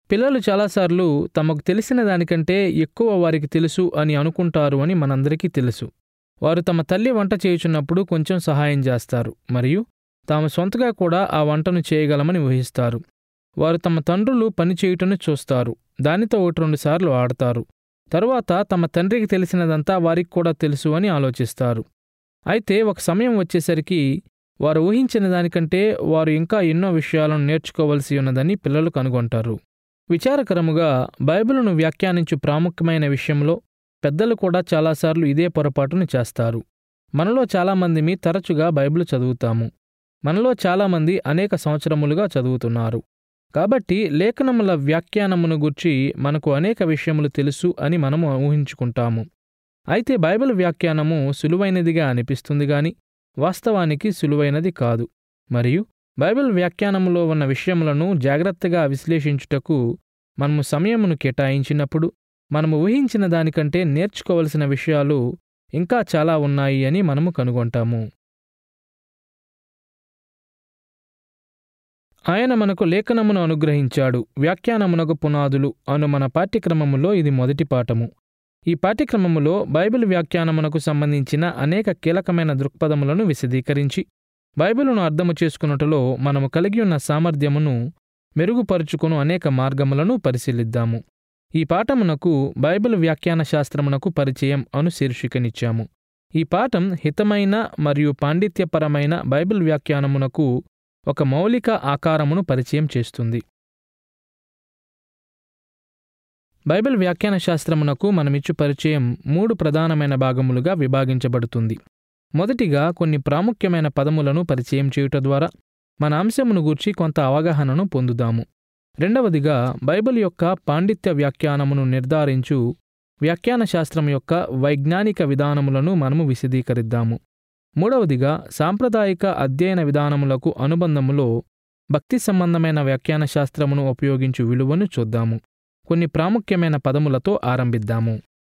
పిల్లలు చాలాసార్లు తమకు తెలిసిన దానికంటే ఎక్కువ వారికి తెలుసు అని అనుకుంటారు అని మనందరికీ తెలుసు వారు తమ తల్లి వంట చేయుచున్నప్పుడు కొంచెం సహాయం చేస్తారు మరియు తాము సొంతగా కూడా ఆ వంటను చేయగలమని ఊహిస్తారు వారు తమ తండ్రులు పని చేయుటను చూస్తారు దానితో ఒకటి రెండు సార్లు ఆడతారు తరువాత తమ తండ్రికి తెలిసినదంతా వారికి కూడా తెలుసు అని ఆలోచిస్తారు అయితే ఒక సమయం వచ్చేసరికి వారు ఊహించిన దానికంటే వారు ఇంకా ఎన్నో విషయాలను నేర్చుకోవలసి ఉన్నదని పిల్లలు కనుగొంటారు విచారకరముగా బైబిలును వ్యాఖ్యానించు ప్రాముఖ్యమైన విషయంలో పెద్దలు కూడా చాలాసార్లు ఇదే పొరపాటును చేస్తారు మనలో చాలామందిమి తరచుగా బైబిల్ చదువుతాము మనలో చాలామంది అనేక సంవత్సరములుగా చదువుతున్నారు కాబట్టి లేఖనముల వ్యాఖ్యానమును గుర్చి మనకు అనేక విషయములు తెలుసు అని మనము ఊహించుకుంటాము అయితే బైబిల్ వ్యాఖ్యానము సులువైనదిగా అనిపిస్తుంది గాని వాస్తవానికి సులువైనది కాదు మరియు బైబిల్ వ్యాఖ్యానములో ఉన్న విషయములను జాగ్రత్తగా విశ్లేషించుటకు మనము సమయమును కేటాయించినప్పుడు మనము ఊహించిన దానికంటే నేర్చుకోవలసిన విషయాలు ఇంకా చాలా ఉన్నాయి అని మనము కనుగొంటాము ఆయన మనకు లేఖనమును అనుగ్రహించాడు వ్యాఖ్యానమునకు పునాదులు అను మన పాఠ్యక్రమములో ఇది మొదటి పాఠము ఈ పాఠ్యక్రమములో బైబిల్ వ్యాఖ్యానమునకు సంబంధించిన అనేక కీలకమైన దృక్పథములను విశదీకరించి బైబిలును అర్థము చేసుకున్నట్టులో మనము కలిగి ఉన్న సామర్థ్యమును మెరుగుపరుచుకును అనేక మార్గములను పరిశీలిద్దాము ఈ పాఠమునకు బైబిల్ వ్యాఖ్యాన శాస్త్రమునకు పరిచయం అను శీర్షికనిచ్చాము ఈ పాఠం హితమైన మరియు పాండిత్యపరమైన బైబిల్ వ్యాఖ్యానమునకు ఒక మౌలిక ఆకారమును పరిచయం చేస్తుంది బైబిల్ వ్యాఖ్యాన శాస్త్రమునకు మనమిచ్చు పరిచయం మూడు ప్రధానమైన భాగములుగా విభాగించబడుతుంది మొదటిగా కొన్ని ప్రాముఖ్యమైన పదములను పరిచయం చేయుట ద్వారా మన అంశమును గూర్చి కొంత అవగాహనను పొందుదాము రెండవదిగా బైబిల్ యొక్క పాండిత్య వ్యాఖ్యానమును నిర్ధారించు వ్యాఖ్యాన శాస్త్రం యొక్క వైజ్ఞానిక విధానములను మనము విశదీకరిద్దాము మూడవదిగా సాంప్రదాయిక అధ్యయన విధానములకు అనుబంధములో భక్తి సంబంధమైన వ్యాఖ్యాన శాస్త్రమును ఉపయోగించు విలువను చూద్దాము కొన్ని ప్రాముఖ్యమైన పదములతో ఆరంభిద్దాము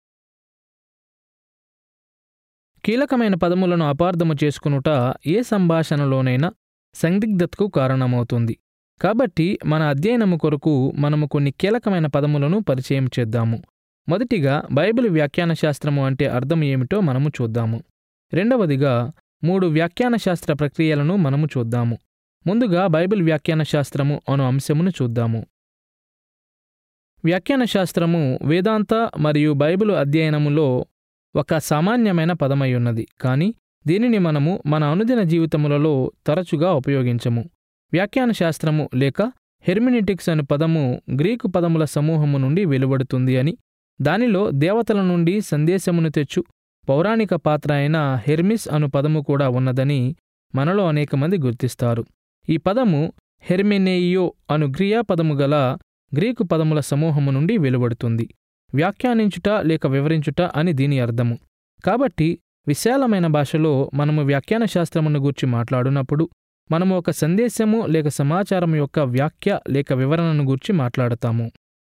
కీలకమైన పదములను అపార్థము చేసుకునుట ఏ సంభాషణలోనైనా సందిగ్ధతకు కారణమవుతుంది కాబట్టి మన అధ్యయనము కొరకు మనము కొన్ని కీలకమైన పదములను పరిచయం చేద్దాము మొదటిగా బైబిల్ వ్యాఖ్యాన శాస్త్రము అంటే అర్థం ఏమిటో మనము చూద్దాము రెండవదిగా మూడు వ్యాఖ్యాన శాస్త్ర ప్రక్రియలను మనము చూద్దాము ముందుగా బైబిల్ వ్యాఖ్యాన శాస్త్రము అను అంశమును చూద్దాము వ్యాఖ్యాన శాస్త్రము వేదాంత మరియు బైబిల్ అధ్యయనములో ఒక సామాన్యమైన పదమై ఉన్నది కానీ దీనిని మనము మన అనుదిన జీవితములలో తరచుగా ఉపయోగించము వ్యాఖ్యాన శాస్త్రము లేక హెర్మినిటిక్స్ అను పదము గ్రీకు పదముల సమూహము నుండి వెలువడుతుంది అని దానిలో దేవతల నుండి సందేశమును తెచ్చు పౌరాణిక పాత్ర అయిన హెర్మిస్ అను పదము కూడా ఉన్నదని మనలో అనేక మంది గుర్తిస్తారు ఈ పదము హెర్మెనేయియో అను క్రియాపదము గల గ్రీకు పదముల సమూహము నుండి వెలువడుతుంది వ్యాఖ్యానించుట లేక వివరించుట అని దీని అర్థము కాబట్టి విశాలమైన భాషలో మనము వ్యాఖ్యాన శాస్త్రమును గూర్చి మాట్లాడునప్పుడు మనము ఒక సందేశము లేక సమాచారం యొక్క వ్యాఖ్య లేక వివరణను గూర్చి మాట్లాడతాము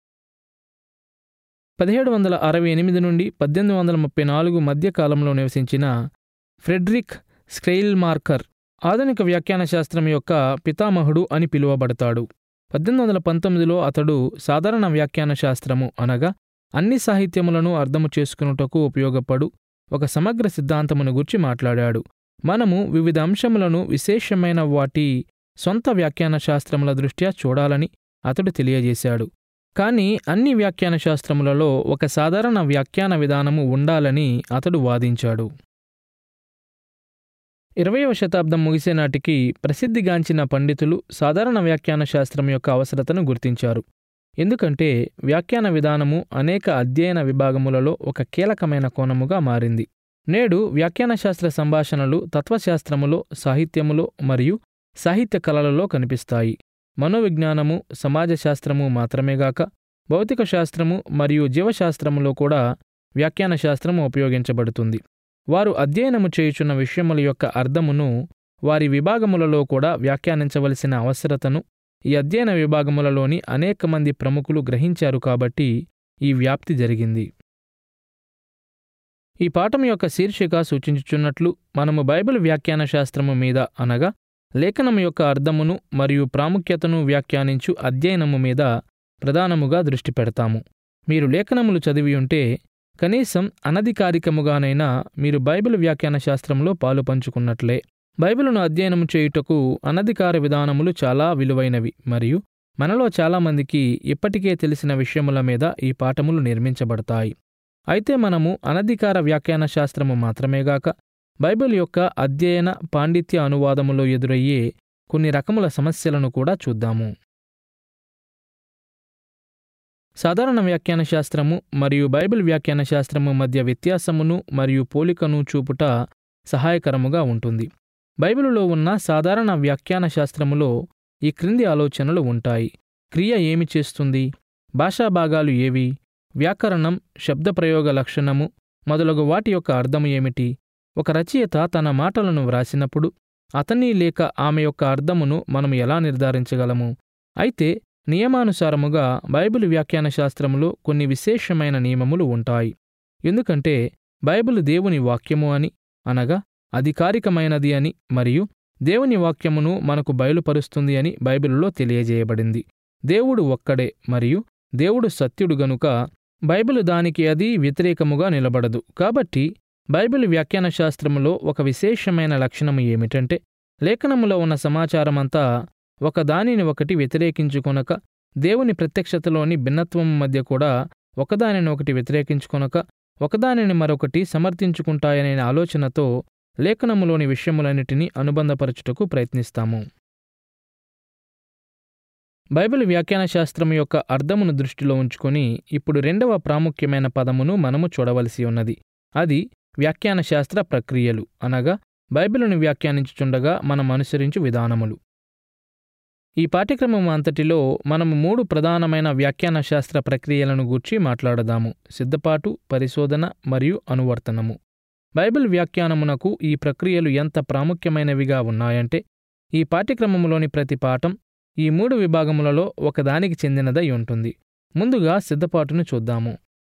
పదిహేడు వందల అరవై ఎనిమిది నుండి పద్దెనిమిది వందల ముప్పై నాలుగు మధ్య కాలంలో నివసించిన ఫ్రెడ్రిక్ స్క్రెయిల్మార్కర్ ఆధునిక వ్యాఖ్యాన శాస్త్రం యొక్క పితామహుడు అని పిలువబడతాడు పద్దెనిమిది వందల పంతొమ్మిదిలో అతడు సాధారణ వ్యాఖ్యాన శాస్త్రము అనగా అన్ని సాహిత్యములను అర్థము చేసుకున్నటకు ఉపయోగపడు ఒక సమగ్ర సిద్ధాంతమును గురించి మాట్లాడాడు మనము వివిధ అంశములను విశేషమైన వాటి సొంత వ్యాఖ్యాన శాస్త్రముల దృష్ట్యా చూడాలని అతడు తెలియజేశాడు కానీ అన్ని వ్యాఖ్యాన శాస్త్రములలో ఒక సాధారణ వ్యాఖ్యాన విధానము ఉండాలని అతడు వాదించాడు ఇరవయవ శతాబ్దం ముగిసే నాటికి ప్రసిద్ధిగాంచిన పండితులు సాధారణ వ్యాఖ్యాన శాస్త్రం యొక్క అవసరతను గుర్తించారు ఎందుకంటే వ్యాఖ్యాన విధానము అనేక అధ్యయన విభాగములలో ఒక కీలకమైన కోణముగా మారింది నేడు వ్యాఖ్యాన శాస్త్ర సంభాషణలు తత్వశాస్త్రములో సాహిత్యములో మరియు సాహిత్య కళలలో కనిపిస్తాయి మనోవిజ్ఞానము సమాజ శాస్త్రము మాత్రమేగాక భౌతిక శాస్త్రము మరియు జీవశాస్త్రములో కూడా వ్యాఖ్యాన శాస్త్రము ఉపయోగించబడుతుంది వారు అధ్యయనము చేయుచున్న విషయముల యొక్క అర్థమును వారి విభాగములలో కూడా వ్యాఖ్యానించవలసిన అవసరతను ఈ అధ్యయన విభాగములలోని అనేక మంది ప్రముఖులు గ్రహించారు కాబట్టి ఈ వ్యాప్తి జరిగింది ఈ పాఠం యొక్క శీర్షిక సూచించుచున్నట్లు మనము బైబిల్ వ్యాఖ్యాన శాస్త్రము మీద అనగా లేఖనము యొక్క అర్థమును మరియు ప్రాముఖ్యతను వ్యాఖ్యానించు అధ్యయనము మీద ప్రధానముగా దృష్టి పెడతాము మీరు లేఖనములు చదివి ఉంటే కనీసం అనధికారికముగానైనా మీరు బైబిల్ వ్యాఖ్యాన శాస్త్రంలో పాలు పంచుకున్నట్లే బైబిలును అధ్యయనం చేయుటకు అనధికార విధానములు చాలా విలువైనవి మరియు మనలో చాలామందికి ఇప్పటికే తెలిసిన విషయముల మీద ఈ పాఠములు నిర్మించబడతాయి అయితే మనము అనధికార వ్యాఖ్యాన శాస్త్రము మాత్రమేగాక బైబిల్ యొక్క అధ్యయన పాండిత్య అనువాదములో ఎదురయ్యే కొన్ని రకముల సమస్యలను కూడా చూద్దాము సాధారణ వ్యాఖ్యాన శాస్త్రము మరియు బైబిల్ వ్యాఖ్యాన శాస్త్రము మధ్య వ్యత్యాసమును మరియు పోలికను చూపుట సహాయకరముగా ఉంటుంది బైబిలులో ఉన్న సాధారణ వ్యాఖ్యాన శాస్త్రములో ఈ క్రింది ఆలోచనలు ఉంటాయి క్రియ ఏమి చేస్తుంది భాషా భాగాలు ఏవి వ్యాకరణం శబ్దప్రయోగ లక్షణము మొదలగు వాటి యొక్క అర్థం ఏమిటి ఒక రచయిత తన మాటలను వ్రాసినప్పుడు అతని లేక ఆమె యొక్క అర్థమును మనం ఎలా నిర్ధారించగలము అయితే నియమానుసారముగా బైబిల్ వ్యాఖ్యాన శాస్త్రములో కొన్ని విశేషమైన నియమములు ఉంటాయి ఎందుకంటే బైబిల్ దేవుని వాక్యము అని అనగా అధికారికమైనది అని మరియు దేవుని వాక్యమును మనకు బయలుపరుస్తుంది అని బైబిలులో తెలియజేయబడింది దేవుడు ఒక్కడే మరియు దేవుడు సత్యుడు గనుక బైబిల్ దానికి అది వ్యతిరేకముగా నిలబడదు కాబట్టి బైబిల్ వ్యాఖ్యాన శాస్త్రములో ఒక విశేషమైన లక్షణము ఏమిటంటే లేఖనములో ఉన్న సమాచారమంతా ఒక దానిని ఒకటి వ్యతిరేకించుకొనక దేవుని ప్రత్యక్షతలోని భిన్నత్వం మధ్య కూడా ఒకదానిని ఒకటి వ్యతిరేకించుకొనక ఒకదానిని మరొకటి సమర్థించుకుంటాయనే ఆలోచనతో లేఖనములోని విషయములన్నిటినీ అనుబంధపరచుటకు ప్రయత్నిస్తాము బైబిల్ వ్యాఖ్యాన శాస్త్రం యొక్క అర్థమును దృష్టిలో ఉంచుకొని ఇప్పుడు రెండవ ప్రాముఖ్యమైన పదమును మనము చూడవలసి ఉన్నది అది వ్యాఖ్యాన శాస్త్ర ప్రక్రియలు అనగా బైబిలును వ్యాఖ్యానించుచుండగా మనం అనుసరించు విధానములు ఈ పాఠ్యక్రమం అంతటిలో మనము మూడు ప్రధానమైన వ్యాఖ్యాన శాస్త్ర ప్రక్రియలను గూర్చి మాట్లాడదాము సిద్ధపాటు పరిశోధన మరియు అనువర్తనము బైబిల్ వ్యాఖ్యానమునకు ఈ ప్రక్రియలు ఎంత ప్రాముఖ్యమైనవిగా ఉన్నాయంటే ఈ పాఠ్యక్రమములోని ప్రతి పాఠం ఈ మూడు విభాగములలో ఒకదానికి చెందినదై ఉంటుంది ముందుగా సిద్ధపాటును చూద్దాము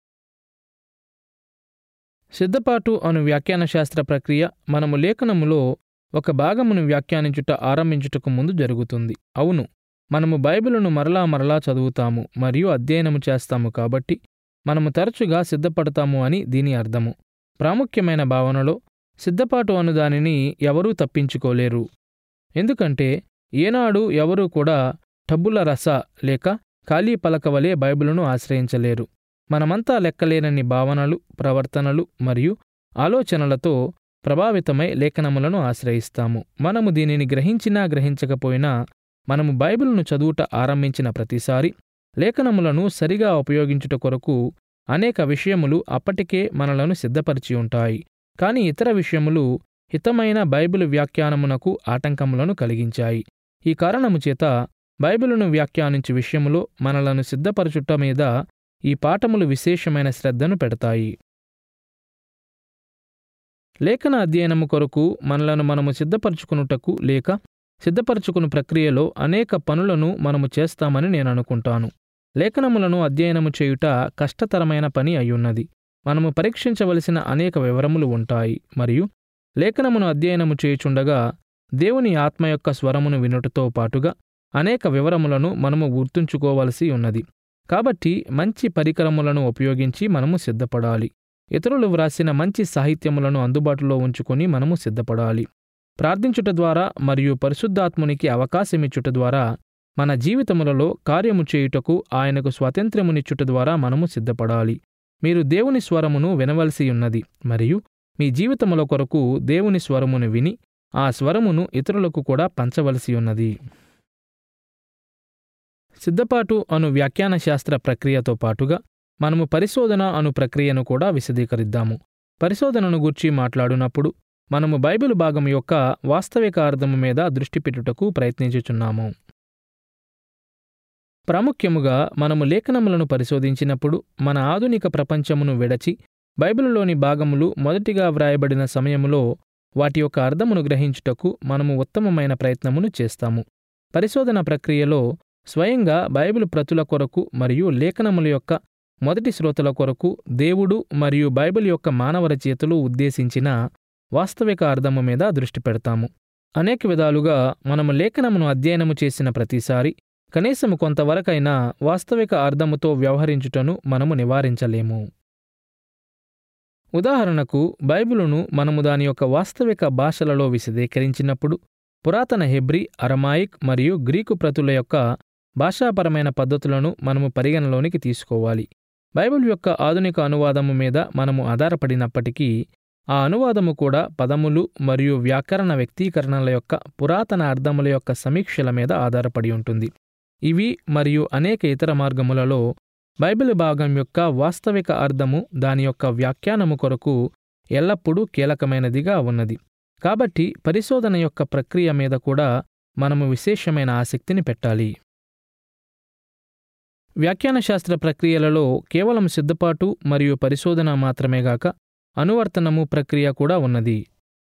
సిద్ధపాటు అను వ్యాఖ్యాన శాస్త్ర ప్రక్రియ మనము లేఖనములో ఒక భాగమును వ్యాఖ్యానించుట ఆరంభించుటకు ముందు జరుగుతుంది అవును మనము బైబిలును మరలా మరలా చదువుతాము మరియు అధ్యయనము చేస్తాము కాబట్టి మనము తరచుగా సిద్ధపడతాము అని దీని అర్థము ప్రాముఖ్యమైన భావనలో సిద్ధపాటు అను దానిని ఎవరూ తప్పించుకోలేరు ఎందుకంటే ఏనాడు ఎవరూ కూడా టబ్బుల రస లేక ఖాళీ పలక వలె బైబిలును ఆశ్రయించలేరు మనమంతా లెక్కలేనన్ని భావనలు ప్రవర్తనలు మరియు ఆలోచనలతో ప్రభావితమై లేఖనములను ఆశ్రయిస్తాము మనము దీనిని గ్రహించినా గ్రహించకపోయినా మనము బైబిల్ను చదువుట ఆరంభించిన ప్రతిసారి లేఖనములను సరిగా ఉపయోగించుట కొరకు అనేక విషయములు అప్పటికే మనలను సిద్ధపరిచి ఉంటాయి కాని ఇతర విషయములు హితమైన బైబిల్ వ్యాఖ్యానమునకు ఆటంకములను కలిగించాయి ఈ కారణము చేత బైబిలును వ్యాఖ్యానించు విషయములో మనలను సిద్ధపరచుట మీద ఈ పాఠములు విశేషమైన శ్రద్ధను పెడతాయి లేఖన అధ్యయనము కొరకు మనలను మనము సిద్ధపరచుకునుటకు లేక సిద్ధపరచుకుని ప్రక్రియలో అనేక పనులను మనము చేస్తామని నేను అనుకుంటాను లేఖనములను అధ్యయనము చేయుట కష్టతరమైన పని అయ్యున్నది మనము పరీక్షించవలసిన అనేక వివరములు ఉంటాయి మరియు లేఖనమును అధ్యయనము చేయుచుండగా దేవుని ఆత్మ యొక్క స్వరమును వినుటతో పాటుగా అనేక వివరములను మనము గుర్తుంచుకోవలసి ఉన్నది కాబట్టి మంచి పరికరములను ఉపయోగించి మనము సిద్ధపడాలి ఇతరులు వ్రాసిన మంచి సాహిత్యములను అందుబాటులో ఉంచుకొని మనము సిద్ధపడాలి ప్రార్థించుట ద్వారా మరియు పరిశుద్ధాత్మునికి అవకాశమిచ్చుట ద్వారా మన జీవితములలో కార్యము చేయుటకు ఆయనకు స్వాతంత్ర్యమునిచ్చుట ద్వారా మనము సిద్ధపడాలి మీరు దేవుని స్వరమును వినవలసి ఉన్నది మరియు మీ జీవితముల కొరకు దేవుని స్వరమును విని ఆ స్వరమును ఇతరులకు కూడా పంచవలసి ఉన్నది సిద్ధపాటు అను వ్యాఖ్యాన శాస్త్ర ప్రక్రియతో పాటుగా మనము పరిశోధన అను ప్రక్రియను కూడా విశదీకరిద్దాము పరిశోధనను గూర్చి మాట్లాడునప్పుడు మనము బైబిల్ భాగం యొక్క వాస్తవిక అర్థము మీద దృష్టి పెట్టుటకు ప్రయత్నించుచున్నాము ప్రాముఖ్యముగా మనము లేఖనములను పరిశోధించినప్పుడు మన ఆధునిక ప్రపంచమును విడచి బైబిలులోని భాగములు మొదటిగా వ్రాయబడిన సమయములో వాటి యొక్క అర్థమును గ్రహించుటకు మనము ఉత్తమమైన ప్రయత్నమును చేస్తాము పరిశోధన ప్రక్రియలో స్వయంగా బైబిల్ ప్రతుల కొరకు మరియు లేఖనముల యొక్క మొదటి శ్రోతల కొరకు దేవుడు మరియు బైబిల్ యొక్క మానవ రచయితలు ఉద్దేశించిన వాస్తవిక అర్థము మీద దృష్టి పెడతాము అనేక విధాలుగా మనము లేఖనమును అధ్యయనము చేసిన ప్రతిసారి కనీసం కొంతవరకైనా వాస్తవిక అర్థముతో వ్యవహరించుటను మనము నివారించలేము ఉదాహరణకు బైబిలును మనము దాని యొక్క వాస్తవిక భాషలలో విశదీకరించినప్పుడు పురాతన హెబ్రి అరమాయిక్ మరియు గ్రీకు ప్రతుల యొక్క భాషాపరమైన పద్ధతులను మనము పరిగణలోనికి తీసుకోవాలి బైబిల్ యొక్క ఆధునిక అనువాదము మీద మనము ఆధారపడినప్పటికీ ఆ అనువాదము కూడా పదములు మరియు వ్యాకరణ వ్యక్తీకరణల యొక్క పురాతన అర్థముల యొక్క సమీక్షల మీద ఆధారపడి ఉంటుంది ఇవి మరియు అనేక ఇతర మార్గములలో బైబిల్ భాగం యొక్క వాస్తవిక అర్థము దాని యొక్క వ్యాఖ్యానము కొరకు ఎల్లప్పుడూ కీలకమైనదిగా ఉన్నది కాబట్టి పరిశోధన యొక్క ప్రక్రియ మీద కూడా మనము విశేషమైన ఆసక్తిని పెట్టాలి వ్యాఖ్యాన శాస్త్ర ప్రక్రియలలో కేవలం సిద్ధపాటు మరియు పరిశోధన మాత్రమే గాక అనువర్తనము ప్రక్రియ కూడా ఉన్నది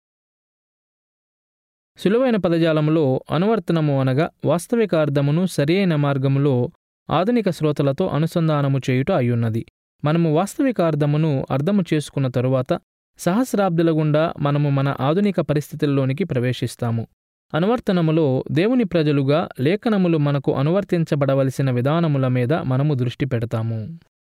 సులువైన పదజాలములో అనువర్తనము అనగా వాస్తవిక అర్థమును సరియైన మార్గములో ఆధునిక శ్రోతలతో అనుసంధానము చేయుట అయ్యున్నది మనము వాస్తవిక అర్థమును అర్థము చేసుకున్న తరువాత సహస్రాబ్దుల గుండా మనము మన ఆధునిక పరిస్థితుల్లోనికి ప్రవేశిస్తాము అనువర్తనములో దేవుని ప్రజలుగా లేఖనములు మనకు అనువర్తించబడవలసిన విధానముల మీద మనము దృష్టి పెడతాము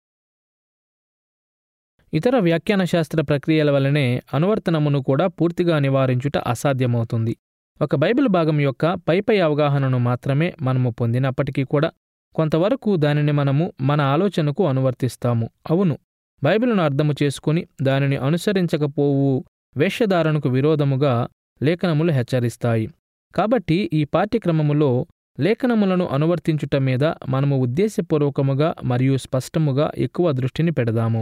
ఇతర వ్యాఖ్యాన శాస్త్ర ప్రక్రియల వలనే అనువర్తనమును కూడా పూర్తిగా నివారించుట అసాధ్యమవుతుంది ఒక బైబిల్ భాగం యొక్క పైపై అవగాహనను మాత్రమే మనము పొందినప్పటికీ కూడా కొంతవరకు దానిని మనము మన ఆలోచనకు అనువర్తిస్తాము అవును బైబిలును అర్థము చేసుకుని దానిని అనుసరించకపోవు వేషధారణకు విరోధముగా లేఖనములు హెచ్చరిస్తాయి కాబట్టి ఈ పాఠ్యక్రమములో లేఖనములను అనువర్తించుట మీద మనము ఉద్దేశపూర్వకముగా మరియు స్పష్టముగా ఎక్కువ దృష్టిని పెడదాము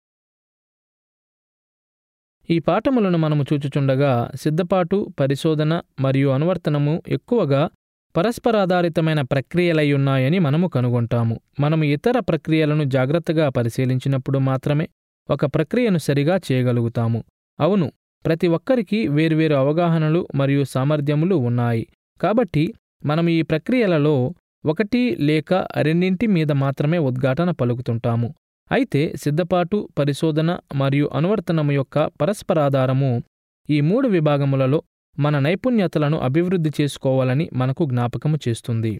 ఈ పాఠములను మనము చూచుచుండగా సిద్ధపాటు పరిశోధన మరియు అనువర్తనము ఎక్కువగా పరస్పరాధారితమైన ప్రక్రియలయ్యున్నాయని మనము కనుగొంటాము మనము ఇతర ప్రక్రియలను జాగ్రత్తగా పరిశీలించినప్పుడు మాత్రమే ఒక ప్రక్రియను సరిగా చేయగలుగుతాము అవును ప్రతి ఒక్కరికి వేర్వేరు అవగాహనలు మరియు సామర్థ్యములు ఉన్నాయి కాబట్టి మనం ఈ ప్రక్రియలలో ఒకటి లేక రెండింటి మీద మాత్రమే ఉద్ఘాటన పలుకుతుంటాము అయితే సిద్ధపాటు పరిశోధన మరియు అనువర్తనము యొక్క పరస్పరాధారము ఈ మూడు విభాగములలో మన నైపుణ్యతలను అభివృద్ధి చేసుకోవాలని మనకు జ్ఞాపకము చేస్తుంది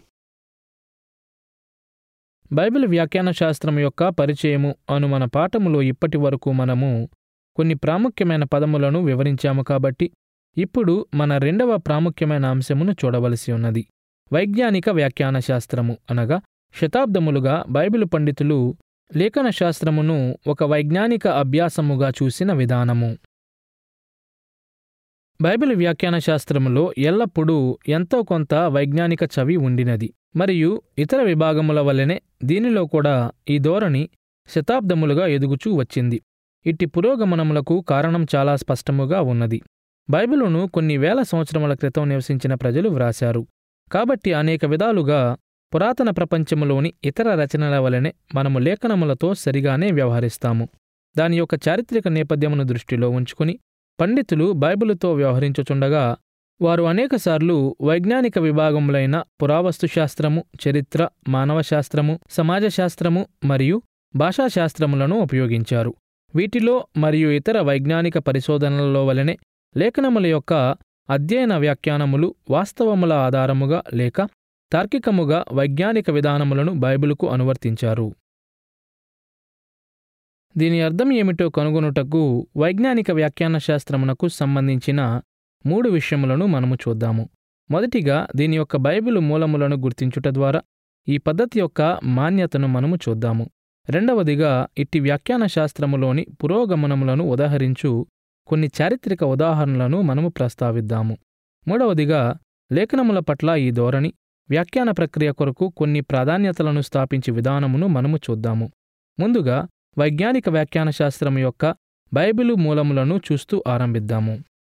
బైబిల్ వ్యాఖ్యాన శాస్త్రం యొక్క పరిచయము అను మన పాఠములో ఇప్పటి వరకు మనము కొన్ని ప్రాముఖ్యమైన పదములను వివరించాము కాబట్టి ఇప్పుడు మన రెండవ ప్రాముఖ్యమైన అంశమును చూడవలసి ఉన్నది వైజ్ఞానిక వ్యాఖ్యాన శాస్త్రము అనగా శతాబ్దములుగా బైబిల్ పండితులు లేఖన శాస్త్రమును ఒక వైజ్ఞానిక అభ్యాసముగా చూసిన విధానము బైబిల్ వ్యాఖ్యాన శాస్త్రములో ఎల్లప్పుడూ ఎంతో కొంత వైజ్ఞానిక చవి ఉండినది మరియు ఇతర విభాగముల వల్లనే దీనిలో కూడా ఈ ధోరణి శతాబ్దములుగా ఎదుగుచూ వచ్చింది ఇట్టి పురోగమనములకు కారణం చాలా స్పష్టముగా ఉన్నది బైబిలును కొన్ని వేల సంవత్సరముల క్రితం నివసించిన ప్రజలు వ్రాశారు కాబట్టి అనేక విధాలుగా పురాతన ప్రపంచములోని ఇతర రచనల వలనే మనము లేఖనములతో సరిగానే వ్యవహరిస్తాము దాని యొక్క చారిత్రక నేపథ్యమును దృష్టిలో ఉంచుకుని పండితులు బైబిలుతో వ్యవహరించుచుండగా వారు అనేకసార్లు వైజ్ఞానిక విభాగములైన పురావస్తు శాస్త్రము చరిత్ర మానవ శాస్త్రము సమాజ శాస్త్రము మరియు భాషాశాస్త్రములను ఉపయోగించారు వీటిలో మరియు ఇతర వైజ్ఞానిక పరిశోధనలలో వలనే లేఖనముల యొక్క అధ్యయన వ్యాఖ్యానములు వాస్తవముల ఆధారముగా లేక తార్కికముగా వైజ్ఞానిక విధానములను బైబిలుకు అనువర్తించారు దీని అర్థం ఏమిటో కనుగొనుటకు వైజ్ఞానిక వ్యాఖ్యాన శాస్త్రమునకు సంబంధించిన మూడు విషయములను మనము చూద్దాము మొదటిగా దీని యొక్క బైబిలు మూలములను గుర్తించుట ద్వారా ఈ పద్ధతి యొక్క మాన్యతను మనము చూద్దాము రెండవదిగా ఇట్టి వ్యాఖ్యాన శాస్త్రములోని పురోగమనములను ఉదాహరించు కొన్ని చారిత్రక ఉదాహరణలను మనము ప్రస్తావిద్దాము మూడవదిగా లేఖనముల పట్ల ఈ ధోరణి వ్యాఖ్యాన ప్రక్రియ కొరకు కొన్ని ప్రాధాన్యతలను స్థాపించే విధానమును మనము చూద్దాము ముందుగా వైజ్ఞానిక వ్యాఖ్యాన శాస్త్రం యొక్క బైబిలు మూలములను చూస్తూ ఆరంభిద్దాము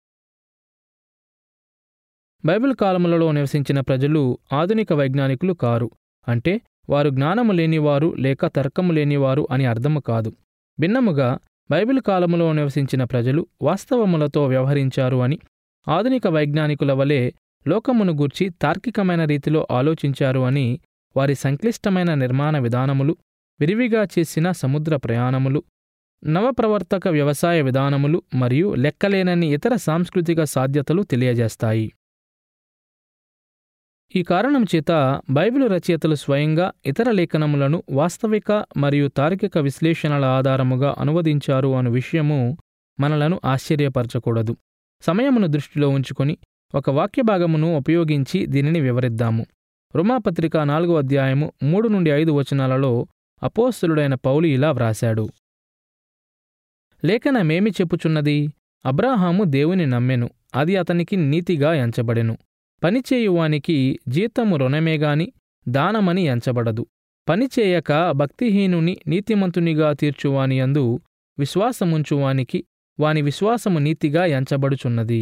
బైబిల్ కాలములలో నివసించిన ప్రజలు ఆధునిక వైజ్ఞానికులు కారు అంటే వారు జ్ఞానము లేనివారు లేక తర్కము లేనివారు అని అర్థము కాదు భిన్నముగా బైబిల్ కాలములో నివసించిన ప్రజలు వాస్తవములతో వ్యవహరించారు అని ఆధునిక వైజ్ఞానికుల వలె లోకమును గూర్చి తార్కికమైన రీతిలో ఆలోచించారు అని వారి సంక్లిష్టమైన నిర్మాణ విధానములు విరివిగా చేసిన సముద్ర ప్రయాణములు నవప్రవర్తక వ్యవసాయ విధానములు మరియు లెక్కలేనన్ని ఇతర సాంస్కృతిక సాధ్యతలు తెలియజేస్తాయి ఈ కారణం చేత బైబిలు రచయితలు స్వయంగా ఇతర లేఖనములను వాస్తవిక మరియు తార్కిక విశ్లేషణల ఆధారముగా అనువదించారు అను విషయము మనలను ఆశ్చర్యపరచకూడదు సమయమును దృష్టిలో ఉంచుకొని ఒక వాక్య భాగమును ఉపయోగించి దీనిని వివరిద్దాము రుమాపత్రిక నాలుగో అధ్యాయము మూడు నుండి ఐదు వచనాలలో అపోస్తులుడైన పౌలు ఇలా వ్రాశాడు లేఖనమేమి చెప్పుచున్నది అబ్రాహాము దేవుని నమ్మెను అది అతనికి నీతిగా ఎంచబడెను పనిచేయువానికి జీతము రుణమేగాని దానమని ఎంచబడదు పనిచేయక భక్తిహీనుని నీతిమంతునిగా తీర్చువాని అందు విశ్వాసముంచువానికి వాని విశ్వాసము నీతిగా ఎంచబడుచున్నది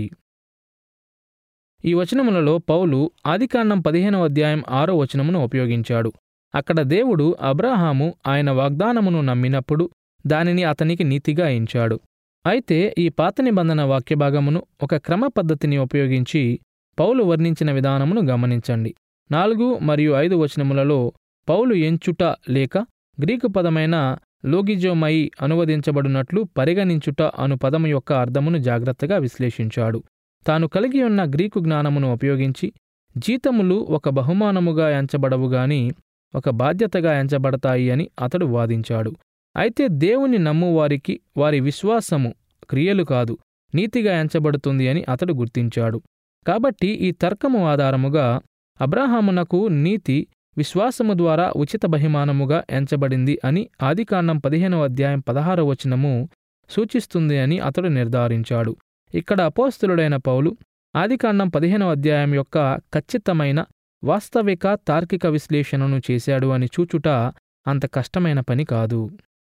ఈ వచనములలో పౌలు ఆదికాండం పదిహేనవ అధ్యాయం ఆరో వచనమును ఉపయోగించాడు అక్కడ దేవుడు అబ్రాహాము ఆయన వాగ్దానమును నమ్మినప్పుడు దానిని అతనికి నీతిగా ఎంచాడు అయితే ఈ పాత నిబంధన వాక్యభాగమును ఒక క్రమ పద్ధతిని ఉపయోగించి పౌలు వర్ణించిన విధానమును గమనించండి నాలుగు మరియు ఐదు వచనములలో పౌలు ఎంచుట లేక గ్రీకు పదమైన లోగిజోమయి అనువదించబడినట్లు పరిగణించుట అను పదము యొక్క అర్థమును జాగ్రత్తగా విశ్లేషించాడు తాను కలిగి ఉన్న గ్రీకు జ్ఞానమును ఉపయోగించి జీతములు ఒక బహుమానముగా ఎంచబడవు గాని ఒక బాధ్యతగా ఎంచబడతాయి అని అతడు వాదించాడు అయితే దేవుని నమ్మువారికి వారి విశ్వాసము క్రియలు కాదు నీతిగా ఎంచబడుతుంది అని అతడు గుర్తించాడు కాబట్టి ఈ తర్కము ఆధారముగా అబ్రాహామునకు నీతి విశ్వాసము ద్వారా ఉచిత బహిమానముగా ఎంచబడింది అని ఆదికాండం పదిహేనవ అధ్యాయం పదహారవ వచనము సూచిస్తుంది అని అతడు నిర్ధారించాడు ఇక్కడ అపోస్తులుడైన పౌలు ఆదికాండం పదిహేనవ అధ్యాయం యొక్క ఖచ్చితమైన వాస్తవిక తార్కిక విశ్లేషణను చేశాడు అని చూచుట అంత కష్టమైన పని కాదు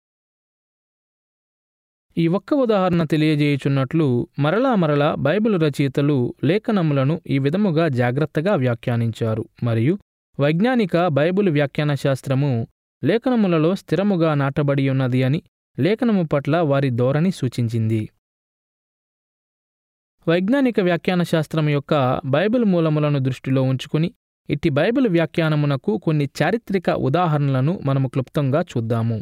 ఈ ఒక్క ఉదాహరణ తెలియజేయుచున్నట్లు మరలా మరలా బైబిల్ రచయితలు లేఖనములను ఈ విధముగా జాగ్రత్తగా వ్యాఖ్యానించారు మరియు వైజ్ఞానిక బైబిల్ వ్యాఖ్యాన శాస్త్రము లేఖనములలో స్థిరముగా నాటబడి ఉన్నది అని లేఖనము పట్ల వారి ధోరణి సూచించింది వైజ్ఞానిక వ్యాఖ్యాన శాస్త్రం యొక్క బైబిల్ మూలములను దృష్టిలో ఉంచుకుని ఇట్టి బైబిల్ వ్యాఖ్యానమునకు కొన్ని చారిత్రక ఉదాహరణలను మనము క్లుప్తంగా చూద్దాము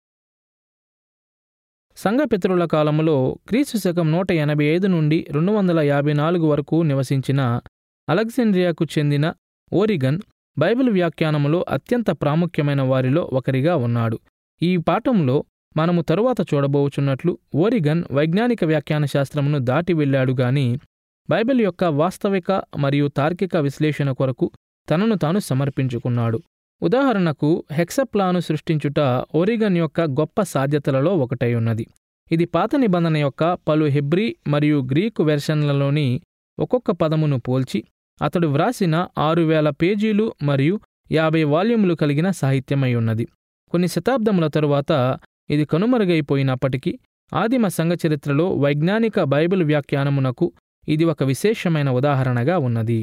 సంఘపితరుల కాలములో క్రీస్తు శకం నూట ఎనభై ఐదు నుండి రెండు వందల యాభై నాలుగు వరకు నివసించిన అలెగ్జాండ్రియాకు చెందిన ఓరిగన్ బైబిల్ వ్యాఖ్యానములో అత్యంత ప్రాముఖ్యమైన వారిలో ఒకరిగా ఉన్నాడు ఈ పాఠంలో మనము తరువాత చూడబోచున్నట్లు ఓరిగన్ వైజ్ఞానిక వ్యాఖ్యాన శాస్త్రమును దాటి వెళ్ళాడు గాని బైబిల్ యొక్క వాస్తవిక మరియు తార్కిక విశ్లేషణ కొరకు తనను తాను సమర్పించుకున్నాడు ఉదాహరణకు హెక్సప్లాను సృష్టించుట ఓరిగన్ యొక్క గొప్ప సాధ్యతలలో ఒకటై ఉన్నది ఇది పాత నిబంధన యొక్క పలు హెబ్రీ మరియు గ్రీకు వెర్షన్లలోని ఒక్కొక్క పదమును పోల్చి అతడు వ్రాసిన ఆరు వేల పేజీలు మరియు యాభై వాల్యూములు కలిగిన సాహిత్యమై ఉన్నది కొన్ని శతాబ్దముల తరువాత ఇది కనుమరుగైపోయినప్పటికీ ఆదిమ సంఘ చరిత్రలో వైజ్ఞానిక బైబిల్ వ్యాఖ్యానమునకు ఇది ఒక విశేషమైన ఉదాహరణగా ఉన్నది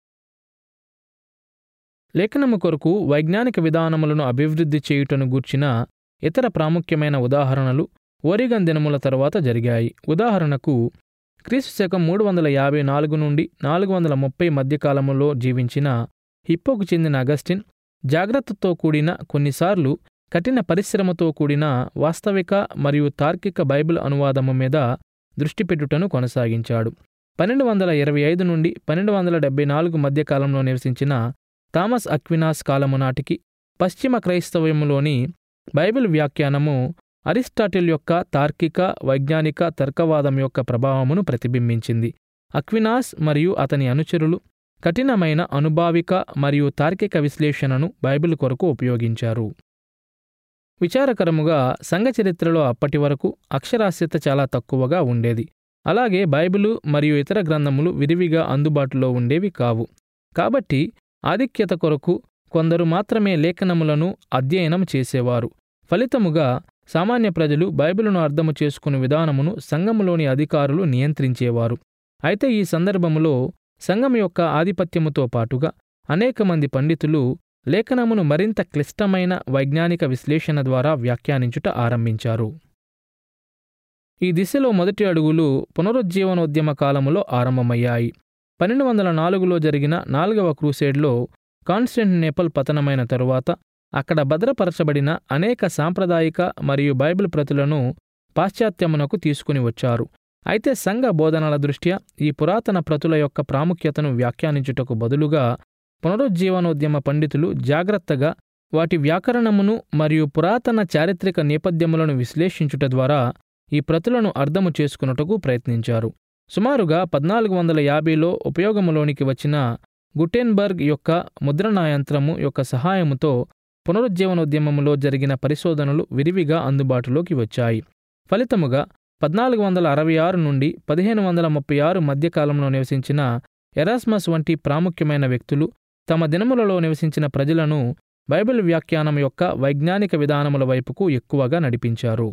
లేఖనము కొరకు వైజ్ఞానిక విధానములను అభివృద్ధి చేయుటను గూర్చిన ఇతర ప్రాముఖ్యమైన ఉదాహరణలు ఓరిగన్ దినముల తరువాత జరిగాయి ఉదాహరణకు క్రీస్తు శకం మూడు వందల యాభై నాలుగు నుండి నాలుగు వందల ముప్పై మధ్యకాలములో జీవించిన హిప్పోకు చెందిన అగస్టిన్ జాగ్రత్తతో కూడిన కొన్నిసార్లు కఠిన పరిశ్రమతో కూడిన వాస్తవిక మరియు తార్కిక బైబిల్ అనువాదము మీద దృష్టి పెట్టుటను కొనసాగించాడు పన్నెండు వందల ఇరవై ఐదు నుండి పన్నెండు వందల డెబ్బై నాలుగు మధ్యకాలంలో నివసించిన థామస్ అక్వినాస్ కాలము నాటికి పశ్చిమ క్రైస్తవ్యములోని బైబిల్ వ్యాఖ్యానము అరిస్టాటిల్ యొక్క తార్కిక వైజ్ఞానిక తర్కవాదం యొక్క ప్రభావమును ప్రతిబింబించింది అక్వినాస్ మరియు అతని అనుచరులు కఠినమైన అనుభావిక మరియు తార్కిక విశ్లేషణను బైబిల్ కొరకు ఉపయోగించారు విచారకరముగా సంఘ చరిత్రలో అప్పటి వరకు అక్షరాస్యత చాలా తక్కువగా ఉండేది అలాగే బైబిలు మరియు ఇతర గ్రంథములు విరివిగా అందుబాటులో ఉండేవి కావు కాబట్టి ఆధిక్యత కొరకు కొందరు మాత్రమే లేఖనములను అధ్యయనం చేసేవారు ఫలితముగా సామాన్య ప్రజలు బైబిలును అర్థము చేసుకుని విధానమును సంఘములోని అధికారులు నియంత్రించేవారు అయితే ఈ సందర్భములో సంఘం యొక్క ఆధిపత్యముతో పాటుగా అనేక మంది పండితులు లేఖనమును మరింత క్లిష్టమైన వైజ్ఞానిక విశ్లేషణ ద్వారా వ్యాఖ్యానించుట ఆరంభించారు ఈ దిశలో మొదటి అడుగులు పునరుజ్జీవనోద్యమ కాలములో ఆరంభమయ్యాయి పన్నెండు వందల నాలుగులో జరిగిన నాలుగవ క్రూసేడ్లో కాన్స్టెంటినేపల్ పతనమైన తరువాత అక్కడ భద్రపరచబడిన అనేక సాంప్రదాయిక మరియు బైబిల్ ప్రతులను పాశ్చాత్యమునకు తీసుకుని వచ్చారు అయితే సంఘ బోధనల దృష్ట్యా ఈ పురాతన ప్రతుల యొక్క ప్రాముఖ్యతను వ్యాఖ్యానించుటకు బదులుగా పునరుజ్జీవనోద్యమ పండితులు జాగ్రత్తగా వాటి వ్యాకరణమును మరియు పురాతన చారిత్రక నేపథ్యములను విశ్లేషించుట ద్వారా ఈ ప్రతులను అర్థము చేసుకున్నటకు ప్రయత్నించారు సుమారుగా పద్నాలుగు వందల యాభైలో ఉపయోగములోనికి వచ్చిన గుటెన్బర్గ్ యొక్క ముద్రణాయంత్రము యొక్క సహాయముతో పునరుజ్జీవనోద్యమములో జరిగిన పరిశోధనలు విరివిగా అందుబాటులోకి వచ్చాయి ఫలితముగా పద్నాలుగు వందల అరవై ఆరు నుండి పదిహేను వందల ముప్పై ఆరు మధ్యకాలంలో నివసించిన ఎరాస్మస్ వంటి ప్రాముఖ్యమైన వ్యక్తులు తమ దినములలో నివసించిన ప్రజలను బైబిల్ వ్యాఖ్యానం యొక్క వైజ్ఞానిక విధానముల వైపుకు ఎక్కువగా నడిపించారు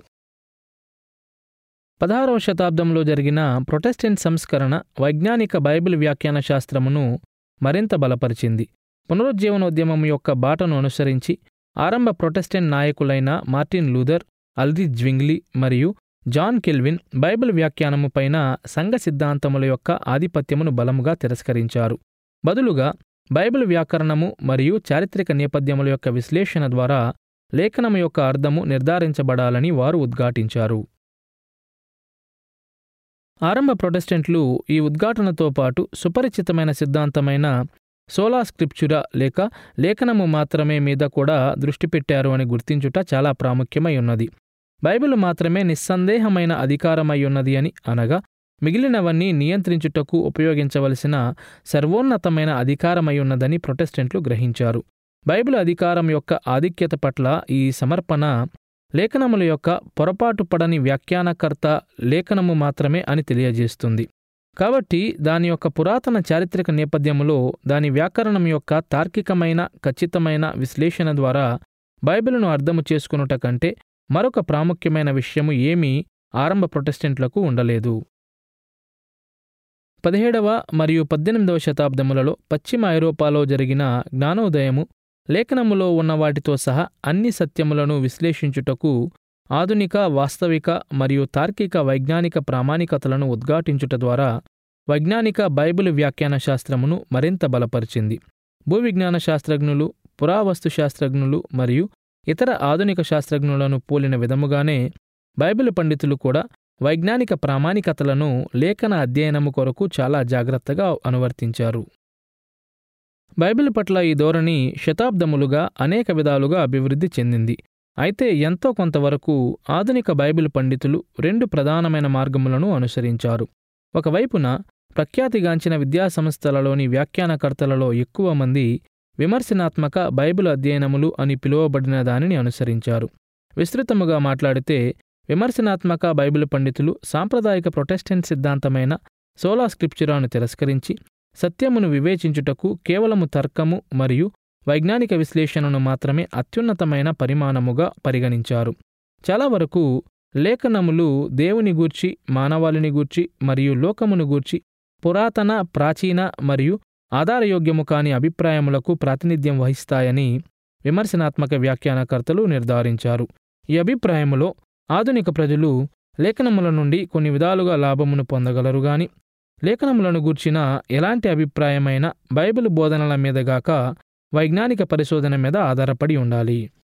పదహారవ శతాబ్దంలో జరిగిన ప్రొటెస్టెంట్ సంస్కరణ వైజ్ఞానిక బైబిల్ వ్యాఖ్యాన శాస్త్రమును మరింత బలపరిచింది పునరుజ్జీవనోద్యమం యొక్క బాటను అనుసరించి ఆరంభ ప్రొటెస్టెంట్ నాయకులైన మార్టిన్ లూథర్ అల్ది జ్వింగ్లీ మరియు జాన్ కెల్విన్ బైబిల్ వ్యాఖ్యానము పైన సంఘ సిద్ధాంతముల యొక్క ఆధిపత్యమును బలముగా తిరస్కరించారు బదులుగా బైబిల్ వ్యాకరణము మరియు చారిత్రక నేపథ్యముల యొక్క విశ్లేషణ ద్వారా లేఖనము యొక్క అర్థము నిర్ధారించబడాలని వారు ఉద్ఘాటించారు ఆరంభ ప్రొటెస్టెంట్లు ఈ ఉద్ఘాటనతో పాటు సుపరిచితమైన సిద్ధాంతమైన సోలా స్క్రిప్చురా లేక లేఖనము మాత్రమే మీద కూడా దృష్టి పెట్టారు అని గుర్తించుట చాలా ప్రాముఖ్యమై ఉన్నది బైబిల్ మాత్రమే నిస్సందేహమైన అధికారమై ఉన్నది అని అనగా మిగిలినవన్నీ నియంత్రించుటకు ఉపయోగించవలసిన సర్వోన్నతమైన అధికారమై ఉన్నదని ప్రొటెస్టెంట్లు గ్రహించారు బైబిల్ అధికారం యొక్క ఆధిక్యత పట్ల ఈ సమర్పణ లేఖనముల యొక్క పొరపాటు పడని వ్యాఖ్యానకర్త లేఖనము మాత్రమే అని తెలియజేస్తుంది కాబట్టి దాని యొక్క పురాతన చారిత్రక నేపథ్యములో దాని వ్యాకరణం యొక్క తార్కికమైన ఖచ్చితమైన విశ్లేషణ ద్వారా బైబిల్ను అర్థము చేసుకునుట కంటే మరొక ప్రాముఖ్యమైన విషయము ఏమీ ఆరంభ ప్రొటెస్టెంట్లకు ఉండలేదు పదిహేడవ మరియు పద్దెనిమిదవ శతాబ్దములలో పశ్చిమ ఐరోపాలో జరిగిన జ్ఞానోదయము లేఖనములో ఉన్న వాటితో సహా అన్ని సత్యములను విశ్లేషించుటకు ఆధునిక వాస్తవిక మరియు తార్కిక వైజ్ఞానిక ప్రామాణికతలను ఉద్ఘాటించుట ద్వారా వైజ్ఞానిక బైబిల్ వ్యాఖ్యాన శాస్త్రమును మరింత బలపరిచింది భూవిజ్ఞాన శాస్త్రజ్ఞులు పురావస్తు శాస్త్రజ్ఞులు మరియు ఇతర ఆధునిక శాస్త్రజ్ఞులను పోలిన విధముగానే బైబిల్ పండితులు కూడా వైజ్ఞానిక ప్రామాణికతలను లేఖన అధ్యయనము కొరకు చాలా జాగ్రత్తగా అనువర్తించారు బైబిల్ పట్ల ఈ ధోరణి శతాబ్దములుగా అనేక విధాలుగా అభివృద్ధి చెందింది అయితే ఎంతో కొంతవరకు ఆధునిక బైబిల్ పండితులు రెండు ప్రధానమైన మార్గములను అనుసరించారు ఒకవైపున ప్రఖ్యాతిగాంచిన విద్యాసంస్థలలోని వ్యాఖ్యానకర్తలలో ఎక్కువ మంది విమర్శనాత్మక బైబిల్ అధ్యయనములు అని పిలువబడిన దానిని అనుసరించారు విస్తృతముగా మాట్లాడితే విమర్శనాత్మక బైబిల్ పండితులు సాంప్రదాయిక ప్రొటెస్టెంట్ సిద్ధాంతమైన సోలా స్క్రిప్చురాను తిరస్కరించి సత్యమును వివేచించుటకు కేవలము తర్కము మరియు వైజ్ఞానిక విశ్లేషణను మాత్రమే అత్యున్నతమైన పరిమాణముగా పరిగణించారు చాలా వరకు లేఖనములు దేవుని గూర్చి మానవాళిని గూర్చి మరియు లోకమును గూర్చి పురాతన ప్రాచీన మరియు ఆధారయోగ్యము కాని అభిప్రాయములకు ప్రాతినిధ్యం వహిస్తాయని విమర్శనాత్మక వ్యాఖ్యానకర్తలు నిర్ధారించారు ఈ అభిప్రాయములో ఆధునిక ప్రజలు లేఖనముల నుండి కొన్ని విధాలుగా లాభమును పొందగలరు గాని లేఖనములను గూర్చిన ఎలాంటి అభిప్రాయమైన బైబిల్ బోధనల మీదగాక వైజ్ఞానిక పరిశోధన మీద ఆధారపడి ఉండాలి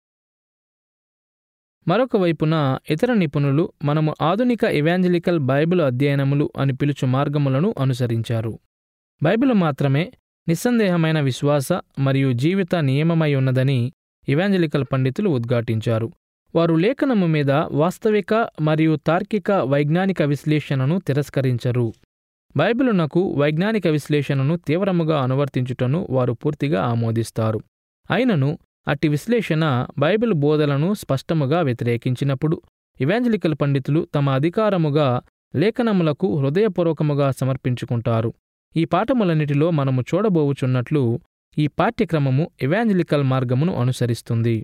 మరొక వైపున ఇతర నిపుణులు మనము ఆధునిక ఎవాంజలికల్ బైబిల్ అధ్యయనములు అని పిలుచు మార్గములను అనుసరించారు బైబిల్ మాత్రమే నిస్సందేహమైన విశ్వాస మరియు జీవిత నియమమై ఉన్నదని ఇవాంజలికల్ పండితులు ఉద్ఘాటించారు వారు లేఖనము మీద వాస్తవిక మరియు తార్కిక వైజ్ఞానిక విశ్లేషణను తిరస్కరించరు బైబిలునకు వైజ్ఞానిక విశ్లేషణను తీవ్రముగా అనువర్తించుటను వారు పూర్తిగా ఆమోదిస్తారు అయినను అట్టి విశ్లేషణ బైబిల్ బోధలను స్పష్టముగా వ్యతిరేకించినప్పుడు ఇవాంజలికల్ పండితులు తమ అధికారముగా లేఖనములకు హృదయపూర్వకముగా సమర్పించుకుంటారు ఈ పాఠములన్నిటిలో మనము చూడబోవుచున్నట్లు ఈ పాఠ్యక్రమము ఇవాంజలికల్ మార్గమును అనుసరిస్తుంది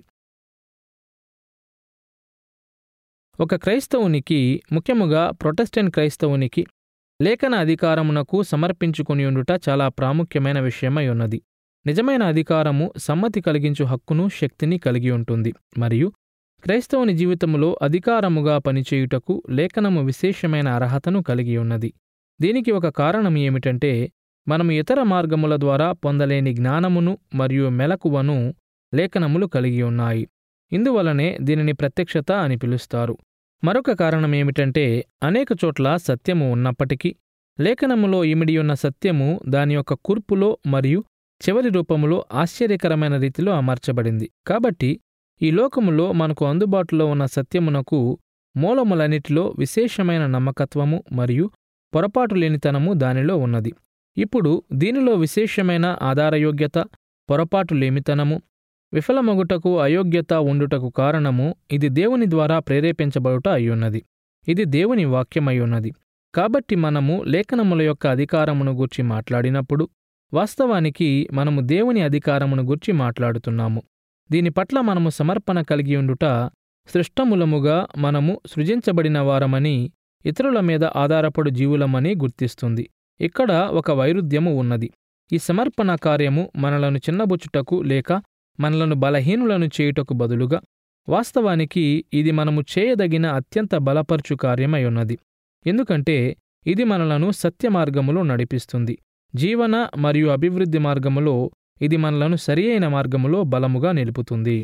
ఒక క్రైస్తవునికి ముఖ్యముగా ప్రొటెస్టెంట్ క్రైస్తవునికి లేఖన అధికారమునకు సమర్పించుకుని ఉండుట చాలా ప్రాముఖ్యమైన విషయమై ఉన్నది నిజమైన అధికారము సమ్మతి కలిగించు హక్కును శక్తిని కలిగి ఉంటుంది మరియు క్రైస్తవుని జీవితములో అధికారముగా పనిచేయుటకు లేఖనము విశేషమైన అర్హతను కలిగి ఉన్నది దీనికి ఒక కారణం ఏమిటంటే మనము ఇతర మార్గముల ద్వారా పొందలేని జ్ఞానమును మరియు మెలకువను లేఖనములు కలిగి ఉన్నాయి ఇందువలనే దీనిని ప్రత్యక్షత అని పిలుస్తారు మరొక కారణం ఏమిటంటే అనేక చోట్ల సత్యము ఉన్నప్పటికీ లేఖనములో ఇమిడియున్న సత్యము దాని యొక్క కూర్పులో మరియు చివరి రూపములో ఆశ్చర్యకరమైన రీతిలో అమర్చబడింది కాబట్టి ఈ లోకములో మనకు అందుబాటులో ఉన్న సత్యమునకు మూలములన్నిటిలో విశేషమైన నమ్మకత్వము మరియు పొరపాటు లేనితనము దానిలో ఉన్నది ఇప్పుడు దీనిలో విశేషమైన ఆధారయోగ్యత పొరపాటు లేమితనము విఫలమగుటకు అయోగ్యత ఉండుటకు కారణము ఇది దేవుని ద్వారా ప్రేరేపించబడుట అయ్యున్నది ఇది దేవుని వాక్యమయ్యున్నది కాబట్టి మనము లేఖనముల యొక్క అధికారమును గూర్చి మాట్లాడినప్పుడు వాస్తవానికి మనము దేవుని అధికారమును గూర్చి మాట్లాడుతున్నాము దీని పట్ల మనము సమర్పణ కలిగి ఉండుట సృష్టములముగా మనము సృజించబడిన వారమని ఇతరుల మీద ఆధారపడు జీవులమని గుర్తిస్తుంది ఇక్కడ ఒక వైరుధ్యము ఉన్నది ఈ సమర్పణ కార్యము మనలను చిన్నబుచ్చుటకు లేక మనలను బలహీనులను చేయుటకు బదులుగా వాస్తవానికి ఇది మనము చేయదగిన అత్యంత బలపరచు కార్యమై ఉన్నది ఎందుకంటే ఇది మనలను సత్య మార్గములో నడిపిస్తుంది జీవన మరియు అభివృద్ధి మార్గములో ఇది మనలను సరియైన మార్గములో బలముగా నిలుపుతుంది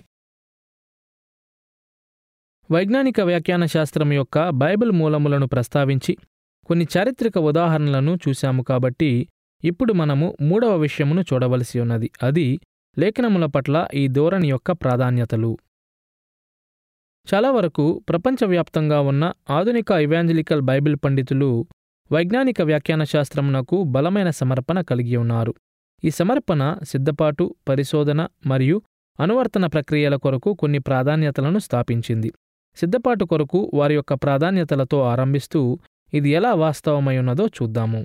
వైజ్ఞానిక వ్యాఖ్యాన శాస్త్రం యొక్క బైబిల్ మూలములను ప్రస్తావించి కొన్ని చారిత్రక ఉదాహరణలను చూశాము కాబట్టి ఇప్పుడు మనము మూడవ విషయమును చూడవలసి ఉన్నది అది లేఖనముల పట్ల ఈ ధోరణి యొక్క ప్రాధాన్యతలు చాలా వరకు ప్రపంచవ్యాప్తంగా ఉన్న ఆధునిక ఇవాంజలికల్ బైబిల్ పండితులు వైజ్ఞానిక వ్యాఖ్యాన శాస్త్రమునకు బలమైన సమర్పణ కలిగి ఉన్నారు ఈ సమర్పణ సిద్ధపాటు పరిశోధన మరియు అనువర్తన ప్రక్రియల కొరకు కొన్ని ప్రాధాన్యతలను స్థాపించింది సిద్ధపాటు కొరకు వారి యొక్క ప్రాధాన్యతలతో ఆరంభిస్తూ ఇది ఎలా వాస్తవమై ఉన్నదో చూద్దాము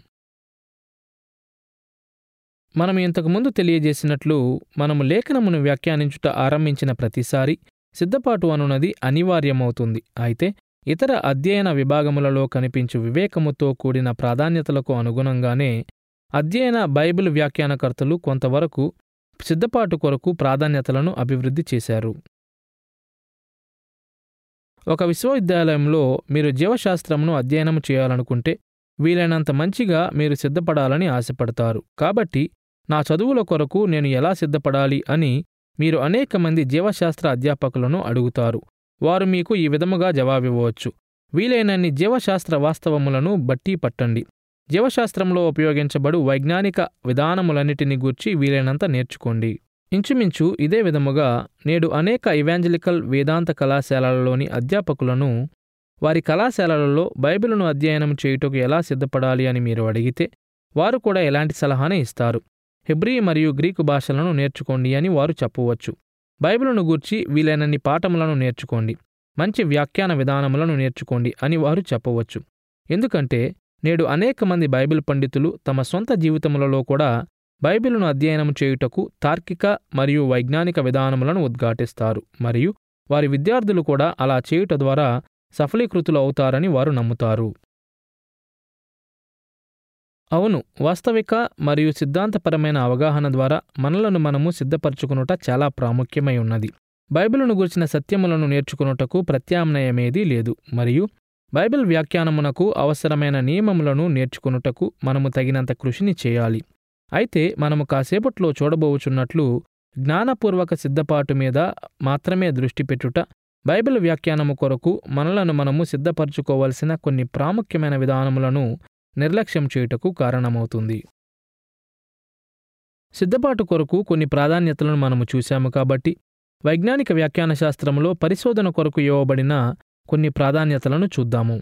మనం ఇంతకుముందు తెలియజేసినట్లు మనము లేఖనమును వ్యాఖ్యానించుట ఆరంభించిన ప్రతిసారి సిద్ధపాటు అనున్నది అనివార్యమవుతుంది అయితే ఇతర అధ్యయన విభాగములలో కనిపించు వివేకముతో కూడిన ప్రాధాన్యతలకు అనుగుణంగానే అధ్యయన బైబిల్ వ్యాఖ్యానకర్తలు కొంతవరకు సిద్ధపాటు కొరకు ప్రాధాన్యతలను అభివృద్ధి చేశారు ఒక విశ్వవిద్యాలయంలో మీరు జీవశాస్త్రమును అధ్యయనం చేయాలనుకుంటే వీలైనంత మంచిగా మీరు సిద్ధపడాలని ఆశపడతారు కాబట్టి నా చదువుల కొరకు నేను ఎలా సిద్ధపడాలి అని మీరు అనేక మంది జీవశాస్త్ర అధ్యాపకులను అడుగుతారు వారు మీకు ఈ విధముగా జవాబివ్వవచ్చు వీలైనన్ని జీవశాస్త్ర వాస్తవములను బట్టి పట్టండి జీవశాస్త్రంలో ఉపయోగించబడు వైజ్ఞానిక విధానములన్నిటిని గూర్చి వీలైనంత నేర్చుకోండి ఇంచుమించు ఇదే విధముగా నేడు అనేక ఇవాంజలికల్ వేదాంత కళాశాలలలోని అధ్యాపకులను వారి కళాశాలలలో బైబిలును అధ్యయనం చేయుటకు ఎలా సిద్ధపడాలి అని మీరు అడిగితే వారు కూడా ఎలాంటి సలహానే ఇస్తారు హెబ్రీ మరియు గ్రీకు భాషలను నేర్చుకోండి అని వారు చెప్పవచ్చు బైబిలును గూర్చి వీలైనన్ని పాఠములను నేర్చుకోండి మంచి వ్యాఖ్యాన విధానములను నేర్చుకోండి అని వారు చెప్పవచ్చు ఎందుకంటే నేడు అనేక మంది బైబిల్ పండితులు తమ సొంత జీవితములలో కూడా బైబిలును అధ్యయనం చేయుటకు తార్కిక మరియు వైజ్ఞానిక విధానములను ఉద్ఘాటిస్తారు మరియు వారి విద్యార్థులు కూడా అలా చేయుట ద్వారా సఫలీకృతులు అవుతారని వారు నమ్ముతారు అవును వాస్తవిక మరియు సిద్ధాంతపరమైన అవగాహన ద్వారా మనలను మనము సిద్ధపరచుకునుట చాలా ప్రాముఖ్యమై ఉన్నది బైబిలును గుర్చిన సత్యములను నేర్చుకునుటకు ప్రత్యామ్నాయమేదీ లేదు మరియు బైబిల్ వ్యాఖ్యానమునకు అవసరమైన నియమములను నేర్చుకునుటకు మనము తగినంత కృషిని చేయాలి అయితే మనము కాసేపట్లో చూడబోవుచున్నట్లు జ్ఞానపూర్వక సిద్ధపాటు మీద మాత్రమే దృష్టి పెట్టుట బైబిల్ వ్యాఖ్యానము కొరకు మనలను మనము సిద్ధపరచుకోవలసిన కొన్ని ప్రాముఖ్యమైన విధానములను నిర్లక్ష్యం చేయుటకు కారణమవుతుంది సిద్ధపాటు కొరకు కొన్ని ప్రాధాన్యతలను మనము చూశాము కాబట్టి వైజ్ఞానిక వ్యాఖ్యాన శాస్త్రంలో పరిశోధన కొరకు ఇవ్వబడిన కొన్ని ప్రాధాన్యతలను చూద్దాము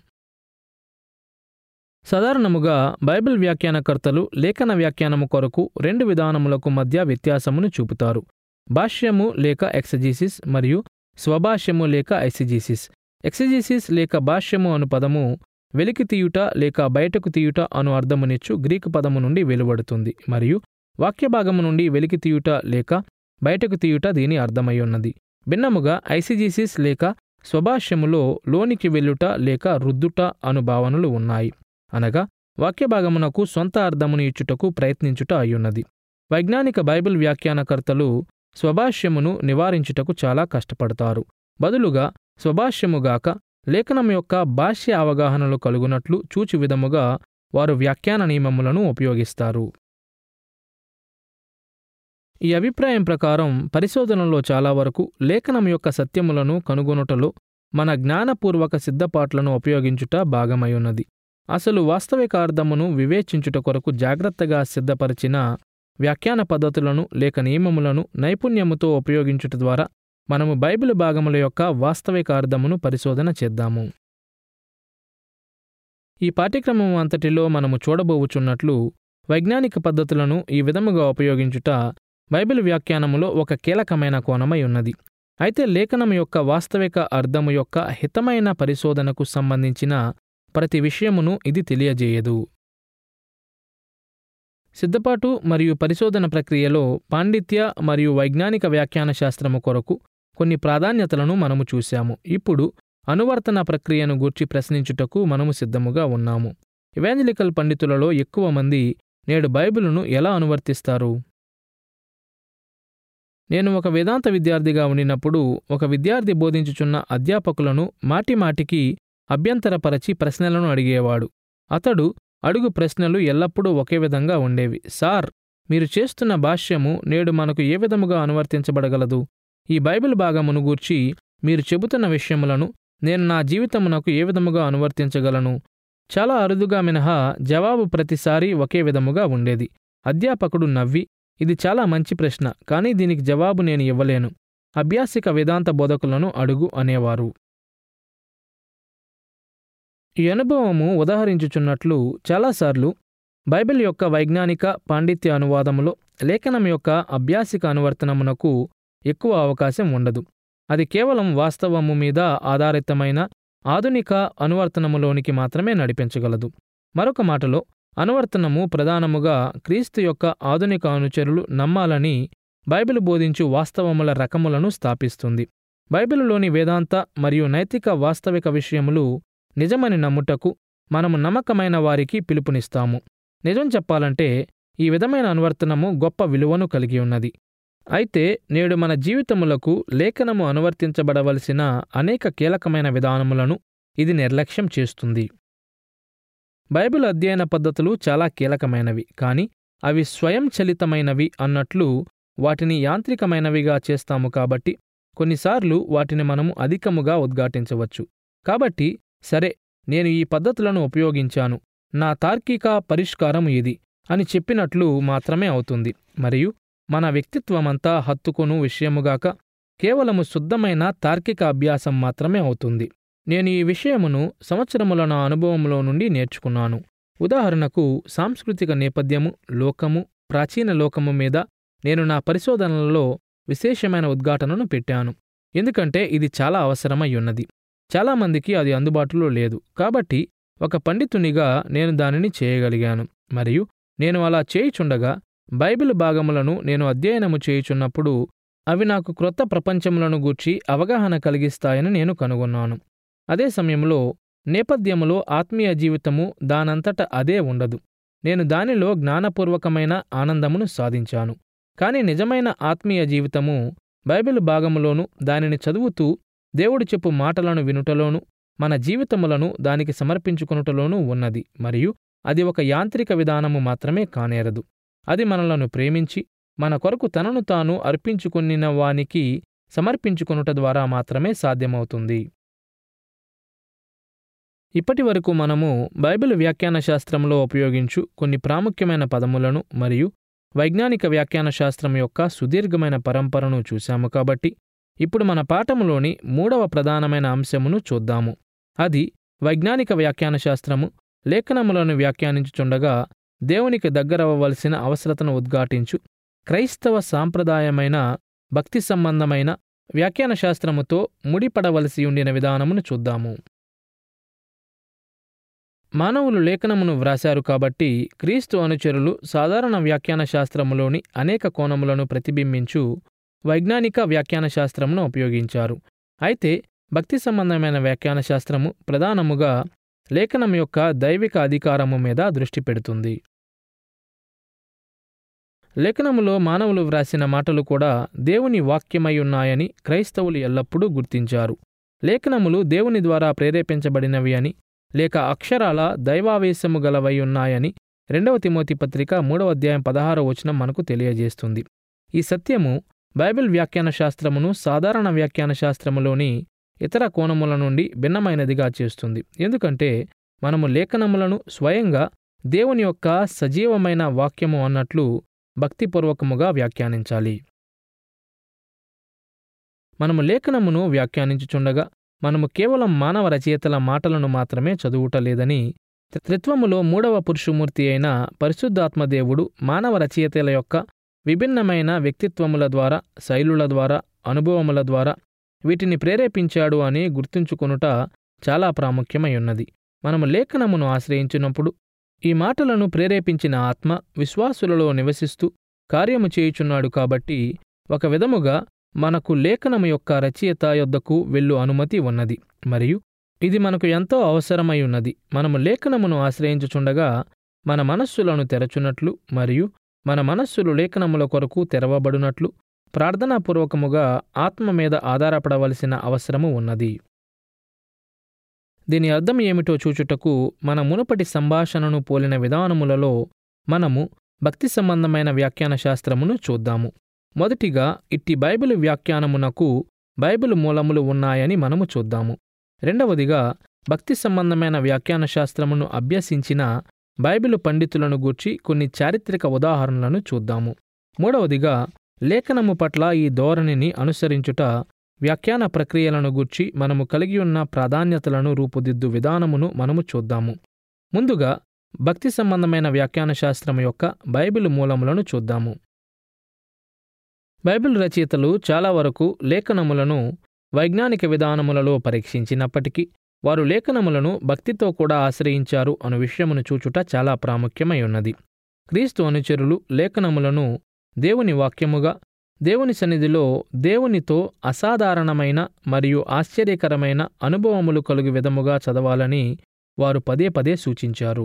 సాధారణముగా బైబిల్ వ్యాఖ్యానకర్తలు లేఖన వ్యాఖ్యానము కొరకు రెండు విధానములకు మధ్య వ్యత్యాసమును చూపుతారు భాష్యము లేక ఎక్సజీసిస్ మరియు స్వభాష్యము లేక ఎక్సిజీసిస్ ఎక్సిజీసిస్ లేక భాష్యము అను పదము వెలికి తీయుట లేక బయటకు తీయుట అను అర్థమునిచ్చు గ్రీకు పదము నుండి వెలువడుతుంది మరియు వాక్యభాగము నుండి వెలికి తీయుట లేక బయటకు తీయుట దీని అర్థమయ్యున్నది భిన్నముగా ఐసిజీసిస్ లేక స్వభాష్యములో లోనికి వెళ్ళుట లేక రుద్దుట అను భావనలు ఉన్నాయి అనగా వాక్యభాగమునకు సొంత అర్థమును ఇచ్చుటకు ప్రయత్నించుట అయ్యున్నది వైజ్ఞానిక బైబిల్ వ్యాఖ్యానకర్తలు స్వభాష్యమును నివారించుటకు చాలా కష్టపడతారు బదులుగా స్వభాష్యముగాక లేఖనం యొక్క భాష్య అవగాహనలు కలుగునట్లు చూచి విధముగా వారు వ్యాఖ్యాన నియమములను ఉపయోగిస్తారు ఈ అభిప్రాయం ప్రకారం పరిశోధనలో చాలా వరకు లేఖనం యొక్క సత్యములను కనుగొనుటలో మన జ్ఞానపూర్వక సిద్ధపాట్లను ఉపయోగించుట భాగమై ఉన్నది అసలు వాస్తవిక అర్థమును వివేచించుట కొరకు జాగ్రత్తగా సిద్ధపరిచిన వ్యాఖ్యాన పద్ధతులను లేక నియమములను నైపుణ్యముతో ఉపయోగించుట ద్వారా మనము బైబిల్ భాగముల యొక్క వాస్తవిక అర్థమును పరిశోధన చేద్దాము ఈ పాఠ్యక్రమం అంతటిలో మనము చూడబోవుచున్నట్లు వైజ్ఞానిక పద్ధతులను ఈ విధముగా ఉపయోగించుట బైబిల్ వ్యాఖ్యానములో ఒక కీలకమైన కోణమై ఉన్నది అయితే లేఖనం యొక్క వాస్తవిక అర్థము యొక్క హితమైన పరిశోధనకు సంబంధించిన ప్రతి విషయమును ఇది తెలియజేయదు సిద్ధపాటు మరియు పరిశోధన ప్రక్రియలో పాండిత్య మరియు వైజ్ఞానిక వ్యాఖ్యాన శాస్త్రము కొరకు కొన్ని ప్రాధాన్యతలను మనము చూశాము ఇప్పుడు అనువర్తన ప్రక్రియను గూర్చి ప్రశ్నించుటకు మనము సిద్ధముగా ఉన్నాము ఇవాంజలికల్ పండితులలో ఎక్కువ మంది నేడు బైబిలును ఎలా అనువర్తిస్తారు నేను ఒక వేదాంత విద్యార్థిగా ఉండినప్పుడు ఒక విద్యార్థి బోధించుచున్న అధ్యాపకులను మాటిమాటికి అభ్యంతరపరచి ప్రశ్నలను అడిగేవాడు అతడు అడుగు ప్రశ్నలు ఎల్లప్పుడూ ఒకే విధంగా ఉండేవి సార్ మీరు చేస్తున్న భాష్యము నేడు మనకు ఏ విధముగా అనువర్తించబడగలదు ఈ బైబిల్ భాగమును గూర్చి మీరు చెబుతున్న విషయములను నేను నా జీవితమునకు ఏ విధముగా అనువర్తించగలను చాలా అరుదుగా మినహా జవాబు ప్రతిసారి ఒకే విధముగా ఉండేది అధ్యాపకుడు నవ్వి ఇది చాలా మంచి ప్రశ్న కానీ దీనికి జవాబు నేను ఇవ్వలేను అభ్యాసిక వేదాంత బోధకులను అడుగు అనేవారు ఈ అనుభవము ఉదాహరించుచున్నట్లు చాలాసార్లు బైబిల్ యొక్క వైజ్ఞానిక పాండిత్య అనువాదములో లేఖనం యొక్క అభ్యాసిక అనువర్తనమునకు ఎక్కువ అవకాశం ఉండదు అది కేవలం వాస్తవము మీద ఆధారితమైన ఆధునిక అనువర్తనములోనికి మాత్రమే నడిపించగలదు మరొక మాటలో అనువర్తనము ప్రధానముగా క్రీస్తు యొక్క ఆధునిక అనుచరులు నమ్మాలని బైబిల్ బోధించు వాస్తవముల రకములను స్థాపిస్తుంది బైబిలులోని వేదాంత మరియు నైతిక వాస్తవిక విషయములు నిజమని నమ్ముటకు మనము నమ్మకమైన వారికి పిలుపునిస్తాము నిజం చెప్పాలంటే ఈ విధమైన అనువర్తనము గొప్ప విలువను కలిగి ఉన్నది అయితే నేడు మన జీవితములకు లేఖనము అనువర్తించబడవలసిన అనేక కీలకమైన విధానములను ఇది నిర్లక్ష్యం చేస్తుంది బైబిల్ అధ్యయన పద్ధతులు చాలా కీలకమైనవి కానీ అవి స్వయంచలితమైనవి అన్నట్లు వాటిని యాంత్రికమైనవిగా చేస్తాము కాబట్టి కొన్నిసార్లు వాటిని మనము అధికముగా ఉద్ఘాటించవచ్చు కాబట్టి సరే నేను ఈ పద్ధతులను ఉపయోగించాను నా తార్కిక పరిష్కారం ఇది అని చెప్పినట్లు మాత్రమే అవుతుంది మరియు మన వ్యక్తిత్వమంతా హత్తుకొను విషయముగాక కేవలము శుద్ధమైన తార్కిక అభ్యాసం మాత్రమే అవుతుంది నేను ఈ విషయమును సంవత్సరముల నా అనుభవంలో నుండి నేర్చుకున్నాను ఉదాహరణకు సాంస్కృతిక నేపథ్యము లోకము ప్రాచీన లోకము మీద నేను నా పరిశోధనలలో విశేషమైన ఉద్ఘాటనను పెట్టాను ఎందుకంటే ఇది చాలా అవసరమై ఉన్నది చాలామందికి అది అందుబాటులో లేదు కాబట్టి ఒక పండితునిగా నేను దానిని చేయగలిగాను మరియు నేను అలా చేయుచుండగా బైబిల్ భాగములను నేను అధ్యయనము చేయుచున్నప్పుడు అవి నాకు క్రొత్త ప్రపంచములను గూర్చి అవగాహన కలిగిస్తాయని నేను కనుగొన్నాను అదే సమయంలో నేపథ్యములో ఆత్మీయ జీవితము దానంతట అదే ఉండదు నేను దానిలో జ్ఞానపూర్వకమైన ఆనందమును సాధించాను కాని నిజమైన ఆత్మీయ జీవితము బైబిల్ భాగములోను దానిని చదువుతూ దేవుడు చెప్పు మాటలను వినుటలోను మన జీవితములను దానికి సమర్పించుకొనుటలోనూ ఉన్నది మరియు అది ఒక యాంత్రిక విధానము మాత్రమే కానేరదు అది మనలను ప్రేమించి మన కొరకు తనను తాను అర్పించుకొనిన వానికి సమర్పించుకొనుట ద్వారా మాత్రమే సాధ్యమవుతుంది ఇప్పటి వరకు మనము బైబిల్ వ్యాఖ్యాన శాస్త్రంలో ఉపయోగించు కొన్ని ప్రాముఖ్యమైన పదములను మరియు వైజ్ఞానిక వ్యాఖ్యాన శాస్త్రం యొక్క సుదీర్ఘమైన పరంపరను చూశాము కాబట్టి ఇప్పుడు మన పాఠములోని మూడవ ప్రధానమైన అంశమును చూద్దాము అది వైజ్ఞానిక వ్యాఖ్యాన శాస్త్రము లేఖనములను వ్యాఖ్యానించుచుండగా దేవునికి దగ్గరవ్వవలసిన అవసరతను ఉద్ఘాటించు క్రైస్తవ సాంప్రదాయమైన భక్తి సంబంధమైన వ్యాఖ్యాన శాస్త్రముతో ముడిపడవలసి ఉండిన విధానమును చూద్దాము మానవులు లేఖనమును వ్రాశారు కాబట్టి క్రీస్తు అనుచరులు సాధారణ వ్యాఖ్యాన శాస్త్రములోని అనేక కోణములను ప్రతిబింబించు వైజ్ఞానిక వ్యాఖ్యాన శాస్త్రమును ఉపయోగించారు అయితే భక్తి సంబంధమైన వ్యాఖ్యాన శాస్త్రము ప్రధానముగా లేఖనం యొక్క దైవిక అధికారము మీద దృష్టి పెడుతుంది లేఖనములో మానవులు వ్రాసిన మాటలు కూడా దేవుని వాక్యమై ఉన్నాయని క్రైస్తవులు ఎల్లప్పుడూ గుర్తించారు లేఖనములు దేవుని ద్వారా ప్రేరేపించబడినవి అని లేక అక్షరాల దైవావేశము గలవై ఉన్నాయని రెండవ తిమోతి పత్రిక మూడవ అధ్యాయం పదహారవ వచనం మనకు తెలియజేస్తుంది ఈ సత్యము బైబిల్ వ్యాఖ్యాన శాస్త్రమును సాధారణ వ్యాఖ్యాన శాస్త్రములోని ఇతర కోణముల నుండి భిన్నమైనదిగా చేస్తుంది ఎందుకంటే మనము లేఖనములను స్వయంగా దేవుని యొక్క సజీవమైన వాక్యము అన్నట్లు భక్తిపూర్వకముగా వ్యాఖ్యానించాలి మనము లేఖనమును వ్యాఖ్యానించుచుండగా మనము కేవలం మానవ రచయితల మాటలను మాత్రమే చదువుటలేదని త్రిత్వములో మూడవ పురుషమూర్తి అయిన పరిశుద్ధాత్మదేవుడు మానవ రచయితల యొక్క విభిన్నమైన వ్యక్తిత్వముల ద్వారా శైలుల ద్వారా అనుభవముల ద్వారా వీటిని ప్రేరేపించాడు అని గుర్తుంచుకొనుట చాలా ప్రాముఖ్యమై ఉన్నది మనము లేఖనమును ఆశ్రయించినప్పుడు ఈ మాటలను ప్రేరేపించిన ఆత్మ విశ్వాసులలో నివసిస్తూ కార్యము చేయుచున్నాడు కాబట్టి ఒక విధముగా మనకు లేఖనము యొక్క రచయిత యొద్దకు వెళ్ళు అనుమతి ఉన్నది మరియు ఇది మనకు ఎంతో అవసరమై ఉన్నది మనము లేఖనమును ఆశ్రయించుచుండగా మన మనస్సులను తెరచున్నట్లు మరియు మన మనస్సులు లేఖనముల కొరకు తెరవబడినట్లు ప్రార్థనాపూర్వకముగా ఆత్మ మీద ఆధారపడవలసిన అవసరము ఉన్నది దీని అర్థం ఏమిటో చూచుటకు మన మునుపటి సంభాషణను పోలిన విధానములలో మనము భక్తి సంబంధమైన వ్యాఖ్యాన శాస్త్రమును చూద్దాము మొదటిగా ఇట్టి బైబిల్ వ్యాఖ్యానమునకు బైబిల్ మూలములు ఉన్నాయని మనము చూద్దాము రెండవదిగా భక్తి సంబంధమైన వ్యాఖ్యాన శాస్త్రమును అభ్యసించిన బైబిలు పండితులను గూర్చి కొన్ని చారిత్రక ఉదాహరణలను చూద్దాము మూడవదిగా లేఖనము పట్ల ఈ ధోరణిని అనుసరించుట వ్యాఖ్యాన ప్రక్రియలను గూర్చి మనము కలిగి ఉన్న ప్రాధాన్యతలను రూపుదిద్దు విధానమును మనము చూద్దాము ముందుగా భక్తి సంబంధమైన వ్యాఖ్యాన శాస్త్రం యొక్క బైబిల్ మూలములను చూద్దాము బైబిల్ రచయితలు చాలా వరకు లేఖనములను వైజ్ఞానిక విధానములలో పరీక్షించినప్పటికీ వారు లేఖనములను భక్తితో కూడా ఆశ్రయించారు అను విషయమును చూచుట చాలా ప్రాముఖ్యమై ఉన్నది క్రీస్తు అనుచరులు లేఖనములను దేవుని వాక్యముగా దేవుని సన్నిధిలో దేవునితో అసాధారణమైన మరియు ఆశ్చర్యకరమైన అనుభవములు కలుగు విధముగా చదవాలని వారు పదే పదే సూచించారు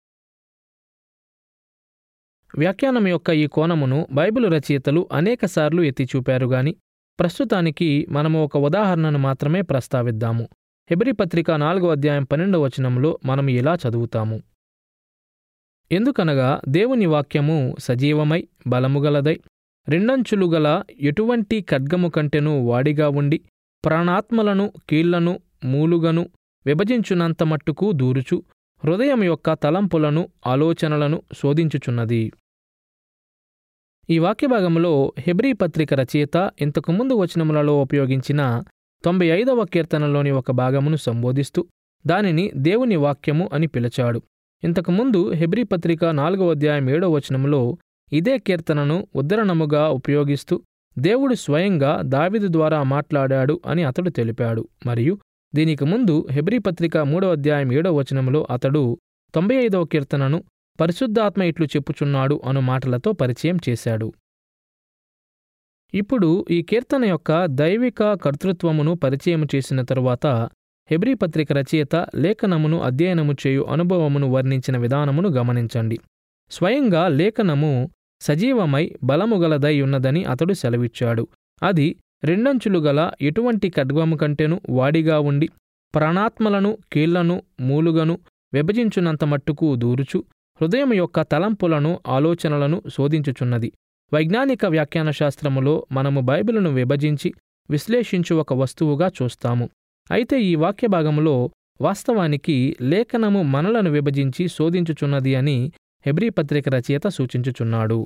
వ్యాఖ్యానం యొక్క ఈ కోణమును బైబిలు రచయితలు అనేకసార్లు ఎత్తిచూపారు గాని ప్రస్తుతానికి మనము ఒక ఉదాహరణను మాత్రమే ప్రస్తావిద్దాము హెబ్రి పత్రిక నాలుగో అధ్యాయం పన్నెండవ వచనంలో మనం ఇలా చదువుతాము ఎందుకనగా దేవుని వాక్యము సజీవమై బలముగలదై రెండంచులు గల ఎటువంటి ఖడ్గము కంటెను వాడిగా ఉండి ప్రాణాత్మలను కీళ్లను మూలుగను విభజించునంత మట్టుకు దూరుచు హృదయం యొక్క తలంపులను ఆలోచనలను శోధించుచున్నది ఈ వాక్యభాగంలో హెబ్రీ పత్రిక రచయిత ఇంతకుముందు వచనములలో ఉపయోగించిన తొంభై ఐదవ కీర్తనలోని ఒక భాగమును సంబోధిస్తూ దానిని దేవుని వాక్యము అని పిలిచాడు ఇంతకుముందు హెబ్రీ పత్రిక నాలుగవ అధ్యాయం ఏడవ వచనములో ఇదే కీర్తనను ఉద్ధరణముగా ఉపయోగిస్తూ దేవుడు స్వయంగా దావిదు ద్వారా మాట్లాడాడు అని అతడు తెలిపాడు మరియు దీనికి ముందు హెబ్రీ పత్రిక మూడవ అధ్యాయం ఏడవ వచనములో అతడు తొంభై ఐదవ కీర్తనను పరిశుద్ధాత్మ ఇట్లు చెప్పుచున్నాడు అను మాటలతో పరిచయం చేశాడు ఇప్పుడు ఈ కీర్తన యొక్క దైవిక కర్తృత్వమును పరిచయం చేసిన తరువాత హెబ్రీ పత్రిక రచయిత లేఖనమును అధ్యయనము చేయు అనుభవమును వర్ణించిన విధానమును గమనించండి స్వయంగా లేఖనము సజీవమై బలముగలదై ఉన్నదని అతడు సెలవిచ్చాడు అది రెండంచులు గల ఎటువంటి ఖడ్గము కంటెను వాడిగా ఉండి ప్రాణాత్మలను కీళ్లను మూలుగను విభజించునంత మట్టుకు దూరుచు హృదయం యొక్క తలంపులను ఆలోచనలను శోధించుచున్నది వైజ్ఞానిక వ్యాఖ్యాన శాస్త్రములో మనము బైబిలును విభజించి విశ్లేషించు ఒక వస్తువుగా చూస్తాము అయితే ఈ వాక్య భాగములో వాస్తవానికి లేఖనము మనలను విభజించి శోధించుచున్నది అని హెబ్రీ పత్రిక రచయిత సూచించుచున్నాడు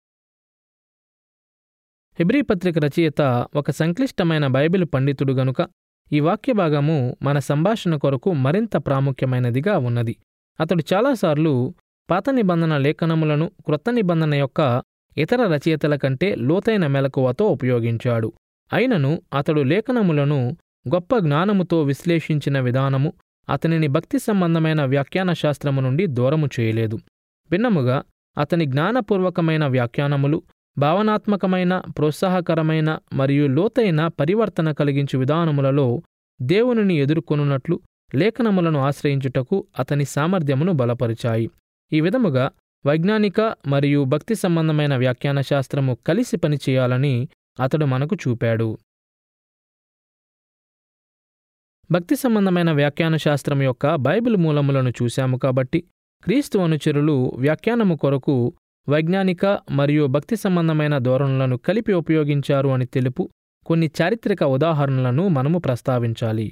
హెబ్రీ పత్రిక రచయిత ఒక సంక్లిష్టమైన బైబిల్ పండితుడు గనుక ఈ వాక్య భాగము మన సంభాషణ కొరకు మరింత ప్రాముఖ్యమైనదిగా ఉన్నది అతడు చాలాసార్లు పాత నిబంధన లేఖనములను క్రొత్త నిబంధన యొక్క ఇతర రచయితల కంటే లోతైన మెలకువతో ఉపయోగించాడు అయినను అతడు లేఖనములను గొప్ప జ్ఞానముతో విశ్లేషించిన విధానము అతనిని భక్తి సంబంధమైన వ్యాఖ్యాన శాస్త్రము నుండి దూరము చేయలేదు భిన్నముగా అతని జ్ఞానపూర్వకమైన వ్యాఖ్యానములు భావనాత్మకమైన ప్రోత్సాహకరమైన మరియు లోతైన పరివర్తన కలిగించు విధానములలో దేవునిని ఎదుర్కొనున్నట్లు లేఖనములను ఆశ్రయించుటకు అతని సామర్థ్యమును బలపరిచాయి ఈ విధముగా వైజ్ఞానిక మరియు భక్తి సంబంధమైన వ్యాఖ్యాన శాస్త్రము కలిసి పనిచేయాలని అతడు మనకు చూపాడు భక్తి సంబంధమైన వ్యాఖ్యాన శాస్త్రం యొక్క బైబిల్ మూలములను చూశాము కాబట్టి క్రీస్తు అనుచరులు వ్యాఖ్యానము కొరకు వైజ్ఞానిక మరియు భక్తి సంబంధమైన ధోరణులను కలిపి ఉపయోగించారు అని తెలుపు కొన్ని చారిత్రక ఉదాహరణలను మనము ప్రస్తావించాలి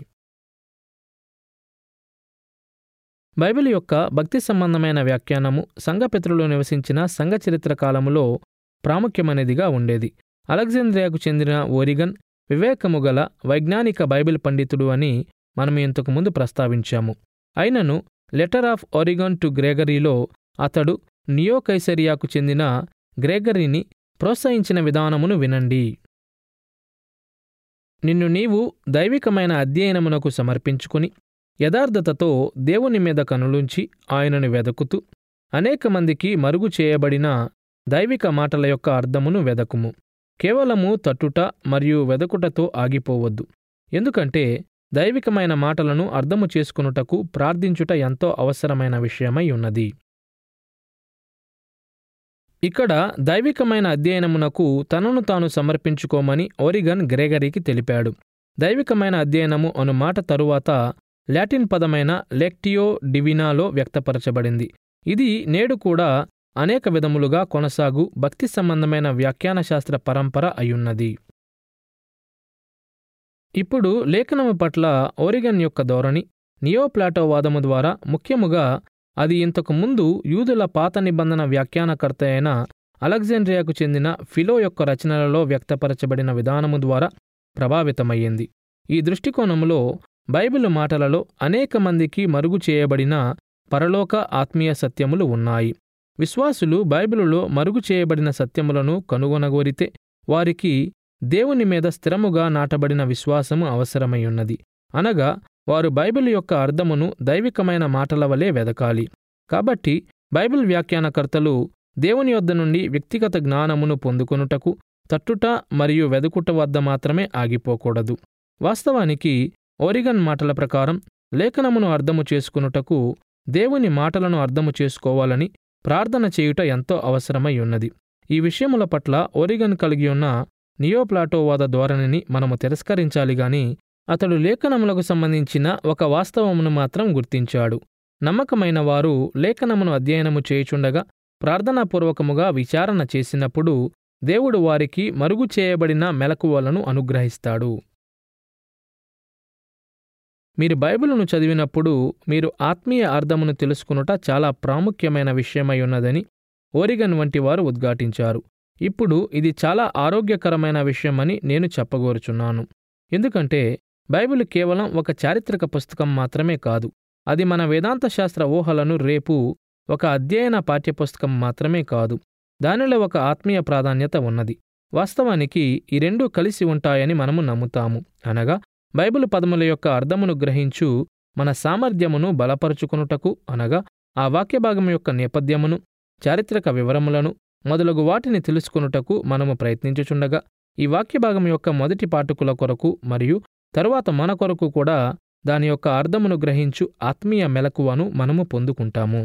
బైబిల్ యొక్క భక్తి సంబంధమైన వ్యాఖ్యానము సంఘపితరులు నివసించిన సంఘ చరిత్ర కాలములో ప్రాముఖ్యమైనదిగా ఉండేది అలెగ్జాంద్రియాకు చెందిన ఓరిగన్ వివేకము గల వైజ్ఞానిక బైబిల్ పండితుడు అని మనం ఇంతకు ముందు ప్రస్తావించాము అయినను లెటర్ ఆఫ్ ఒరిగన్ టు గ్రేగరీలో అతడు నియో కైసరియాకు చెందిన గ్రేగరీని ప్రోత్సహించిన విధానమును వినండి నిన్ను నీవు దైవికమైన అధ్యయనమునకు సమర్పించుకుని యథార్థతతో దేవుని మీద కనులుంచి ఆయనను వెదకుతూ అనేక మందికి మరుగు చేయబడిన దైవిక మాటల యొక్క అర్థమును వెదకుము కేవలము తట్టుట మరియు వెదకుటతో ఆగిపోవద్దు ఎందుకంటే దైవికమైన మాటలను అర్థము చేసుకునుటకు ప్రార్థించుట ఎంతో అవసరమైన విషయమై ఉన్నది ఇక్కడ దైవికమైన అధ్యయనమునకు తనను తాను సమర్పించుకోమని ఓరిగన్ గ్రేగరీకి తెలిపాడు దైవికమైన అధ్యయనము అను మాట తరువాత లాటిన్ పదమైన లెక్టియో డివినాలో వ్యక్తపరచబడింది ఇది నేడు కూడా అనేక విధములుగా కొనసాగు భక్తి సంబంధమైన వ్యాఖ్యాన శాస్త్ర పరంపర అయ్యున్నది ఇప్పుడు లేఖనము పట్ల ఓరిగన్ యొక్క ధోరణి నియోప్లాటోవాదము ద్వారా ముఖ్యముగా అది ఇంతకు ముందు యూదుల పాత నిబంధన వ్యాఖ్యానకర్త అయిన అలెగ్జాండ్రియాకు చెందిన ఫిలో యొక్క రచనలలో వ్యక్తపరచబడిన విధానము ద్వారా ప్రభావితమయ్యింది ఈ దృష్టికోణములో బైబిల్ మాటలలో అనేక మందికి మరుగు చేయబడిన పరలోక ఆత్మీయ సత్యములు ఉన్నాయి విశ్వాసులు బైబిలులో మరుగు చేయబడిన సత్యములను కనుగొనగోరితే వారికి దేవుని మీద స్థిరముగా నాటబడిన విశ్వాసము అవసరమయ్యున్నది అనగా వారు బైబిల్ యొక్క అర్థమును దైవికమైన మాటల వలె వెదకాలి కాబట్టి బైబిల్ వ్యాఖ్యానకర్తలు దేవుని వద్ద నుండి వ్యక్తిగత జ్ఞానమును పొందుకొనుటకు తట్టుట మరియు వెదుకుట వద్ద మాత్రమే ఆగిపోకూడదు వాస్తవానికి ఓరిగన్ మాటల ప్రకారం లేఖనమును అర్థము చేసుకునుటకు దేవుని మాటలను అర్థము చేసుకోవాలని ప్రార్థన చేయుట ఎంతో అవసరమై ఉన్నది ఈ విషయముల పట్ల ఓరిగన్ కలిగి ఉన్న నియోప్లాటోవాద ధోరణిని మనము తిరస్కరించాలి గాని అతడు లేఖనములకు సంబంధించిన ఒక వాస్తవమును మాత్రం గుర్తించాడు నమ్మకమైన వారు లేఖనమును అధ్యయనము చేయుచుండగా ప్రార్థనాపూర్వకముగా విచారణ చేసినప్పుడు దేవుడు వారికి మరుగు చేయబడిన మెలకువలను అనుగ్రహిస్తాడు మీరు బైబిలును చదివినప్పుడు మీరు ఆత్మీయ అర్థమును తెలుసుకునుట చాలా ప్రాముఖ్యమైన విషయమై ఉన్నదని ఓరిగన్ వంటి వారు ఉద్ఘాటించారు ఇప్పుడు ఇది చాలా ఆరోగ్యకరమైన విషయమని నేను చెప్పగోరుచున్నాను ఎందుకంటే బైబిల్ కేవలం ఒక చారిత్రక పుస్తకం మాత్రమే కాదు అది మన వేదాంత శాస్త్ర ఊహలను రేపు ఒక అధ్యయన పాఠ్యపుస్తకం మాత్రమే కాదు దానిలో ఒక ఆత్మీయ ప్రాధాన్యత ఉన్నది వాస్తవానికి ఈ రెండూ కలిసి ఉంటాయని మనము నమ్ముతాము అనగా బైబిల్ పదముల యొక్క అర్థమును గ్రహించు మన సామర్థ్యమును బలపరుచుకునుటకు అనగా ఆ వాక్యభాగం యొక్క నేపథ్యమును చారిత్రక వివరములను మొదలగు వాటిని తెలుసుకొనుటకు మనము ప్రయత్నించుచుండగా ఈ వాక్యభాగం యొక్క మొదటి పాఠకుల కొరకు మరియు తరువాత మన కొరకు కూడా దాని యొక్క అర్థమును గ్రహించు ఆత్మీయ మెలకువను మనము పొందుకుంటాము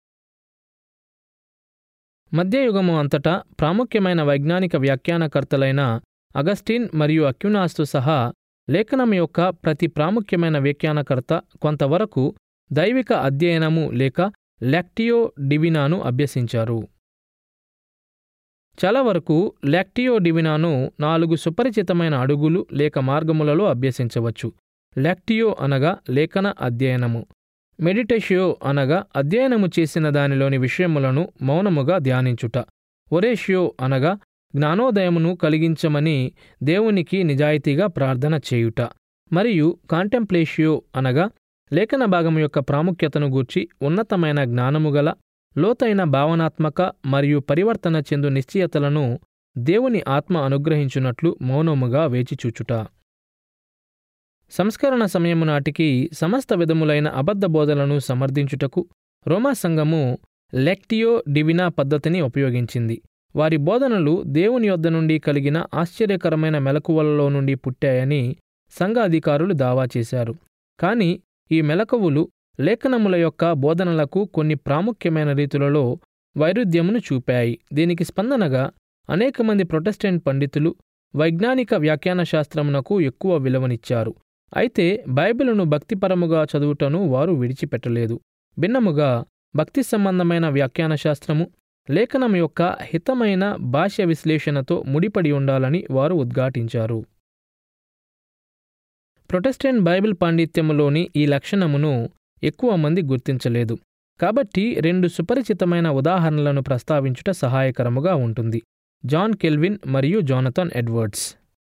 మధ్యయుగము అంతటా ప్రాముఖ్యమైన వైజ్ఞానిక వ్యాఖ్యానకర్తలైన అగస్టిన్ మరియు అక్యునాస్తో సహా లేఖనం యొక్క ప్రతి ప్రాముఖ్యమైన వ్యాఖ్యానకర్త కొంతవరకు దైవిక అధ్యయనము లేక లాక్టియో డివినాను అభ్యసించారు చాలా వరకు లాక్టియో డివినాను నాలుగు సుపరిచితమైన అడుగులు లేక మార్గములలో అభ్యసించవచ్చు లాక్టియో అనగా లేఖన అధ్యయనము మెడిటేషియో అనగా అధ్యయనము చేసిన దానిలోని విషయములను మౌనముగా ధ్యానించుట ఒరేషియో అనగా జ్ఞానోదయమును కలిగించమని దేవునికి నిజాయితీగా ప్రార్థన చేయుట మరియు కాంటెంప్లేషియో అనగా లేఖన భాగం యొక్క ప్రాముఖ్యతను గూర్చి ఉన్నతమైన జ్ఞానము గల లోతైన భావనాత్మక మరియు పరివర్తన చెందు నిశ్చయతలను దేవుని ఆత్మ అనుగ్రహించున్నట్లు మౌనముగా వేచిచూచుట సంస్కరణ సమయము నాటికి సమస్త విధములైన అబద్ధ బోధలను సమర్థించుటకు రోమా సంఘము లెక్టియో డివినా పద్ధతిని ఉపయోగించింది వారి బోధనలు దేవుని యొద్ద నుండి కలిగిన ఆశ్చర్యకరమైన మెలకువలలో నుండి పుట్టాయని సంఘ అధికారులు దావా చేశారు కాని ఈ మెలకువలు లేఖనముల యొక్క బోధనలకు కొన్ని ప్రాముఖ్యమైన రీతులలో వైరుధ్యమును చూపాయి దీనికి స్పందనగా అనేక మంది ప్రొటెస్టెంట్ పండితులు వైజ్ఞానిక వ్యాఖ్యాన శాస్త్రమునకు ఎక్కువ విలువనిచ్చారు అయితే బైబిలును భక్తిపరముగా చదువుటను వారు విడిచిపెట్టలేదు భిన్నముగా భక్తి సంబంధమైన వ్యాఖ్యాన శాస్త్రము లేఖనం యొక్క హితమైన భాష్య విశ్లేషణతో ముడిపడి ఉండాలని వారు ఉద్ఘాటించారు ప్రొటెస్టెంట్ బైబిల్ పాండిత్యములోని ఈ లక్షణమును ఎక్కువ మంది గుర్తించలేదు కాబట్టి రెండు సుపరిచితమైన ఉదాహరణలను ప్రస్తావించుట సహాయకరముగా ఉంటుంది జాన్ కెల్విన్ మరియు జోనథన్ ఎడ్వర్డ్స్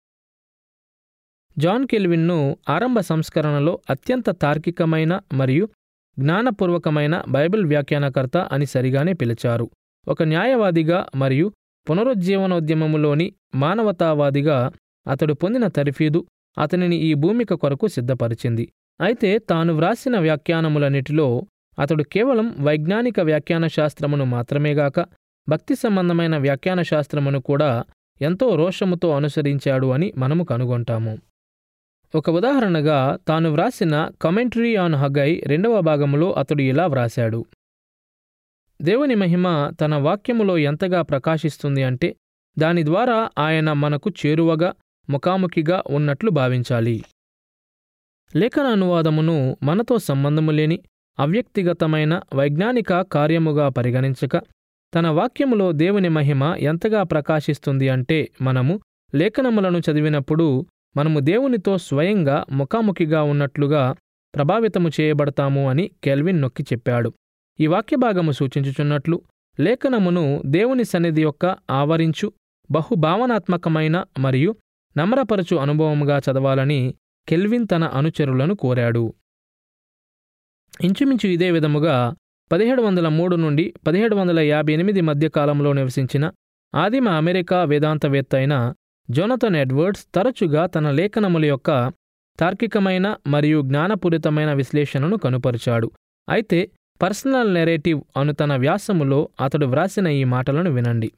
జాన్ కెల్విన్ను ఆరంభ సంస్కరణలో అత్యంత తార్కికమైన మరియు జ్ఞానపూర్వకమైన బైబిల్ వ్యాఖ్యానకర్త అని సరిగానే పిలిచారు ఒక న్యాయవాదిగా మరియు పునరుజ్జీవనోద్యమములోని మానవతావాదిగా అతడు పొందిన తర్ఫీదు అతనిని ఈ భూమిక కొరకు సిద్ధపరిచింది అయితే తాను వ్రాసిన వ్యాఖ్యానములన్నిటిలో అతడు కేవలం వైజ్ఞానిక వ్యాఖ్యాన శాస్త్రమును మాత్రమేగాక భక్తి సంబంధమైన వ్యాఖ్యాన శాస్త్రమును కూడా ఎంతో రోషముతో అనుసరించాడు అని మనము కనుగొంటాము ఒక ఉదాహరణగా తాను వ్రాసిన కమెంటరీ ఆన్ హగై రెండవ భాగములో అతడు ఇలా వ్రాశాడు దేవుని మహిమ తన వాక్యములో ఎంతగా ప్రకాశిస్తుంది అంటే దాని ద్వారా ఆయన మనకు చేరువగా ముఖాముఖిగా ఉన్నట్లు భావించాలి లేఖన అనువాదమును మనతో సంబంధము లేని అవ్యక్తిగతమైన వైజ్ఞానిక కార్యముగా పరిగణించక తన వాక్యములో దేవుని మహిమ ఎంతగా ప్రకాశిస్తుంది అంటే మనము లేఖనములను చదివినప్పుడు మనము దేవునితో స్వయంగా ముఖాముఖిగా ఉన్నట్లుగా ప్రభావితము చేయబడతాము అని కెల్విన్ నొక్కి చెప్పాడు ఈ వాక్యభాగము సూచించుచున్నట్లు లేఖనమును దేవుని సన్నిధి యొక్క ఆవరించు బహుభావనాత్మకమైన మరియు నమ్రపరచు అనుభవముగా చదవాలని కెల్విన్ తన అనుచరులను కోరాడు ఇంచుమించు ఇదే విధముగా పదిహేడు వందల మూడు నుండి పదిహేడు వందల యాభై ఎనిమిది మధ్య కాలంలో నివసించిన ఆదిమ అమెరికా వేదాంతవేత్త అయిన జోనథన్ ఎడ్వర్డ్స్ తరచుగా తన లేఖనముల యొక్క తార్కికమైన మరియు జ్ఞానపూరితమైన విశ్లేషణను కనుపరిచాడు అయితే పర్సనల్ నెరేటివ్ అను తన వ్యాసములో అతడు వ్రాసిన ఈ మాటలను వినండి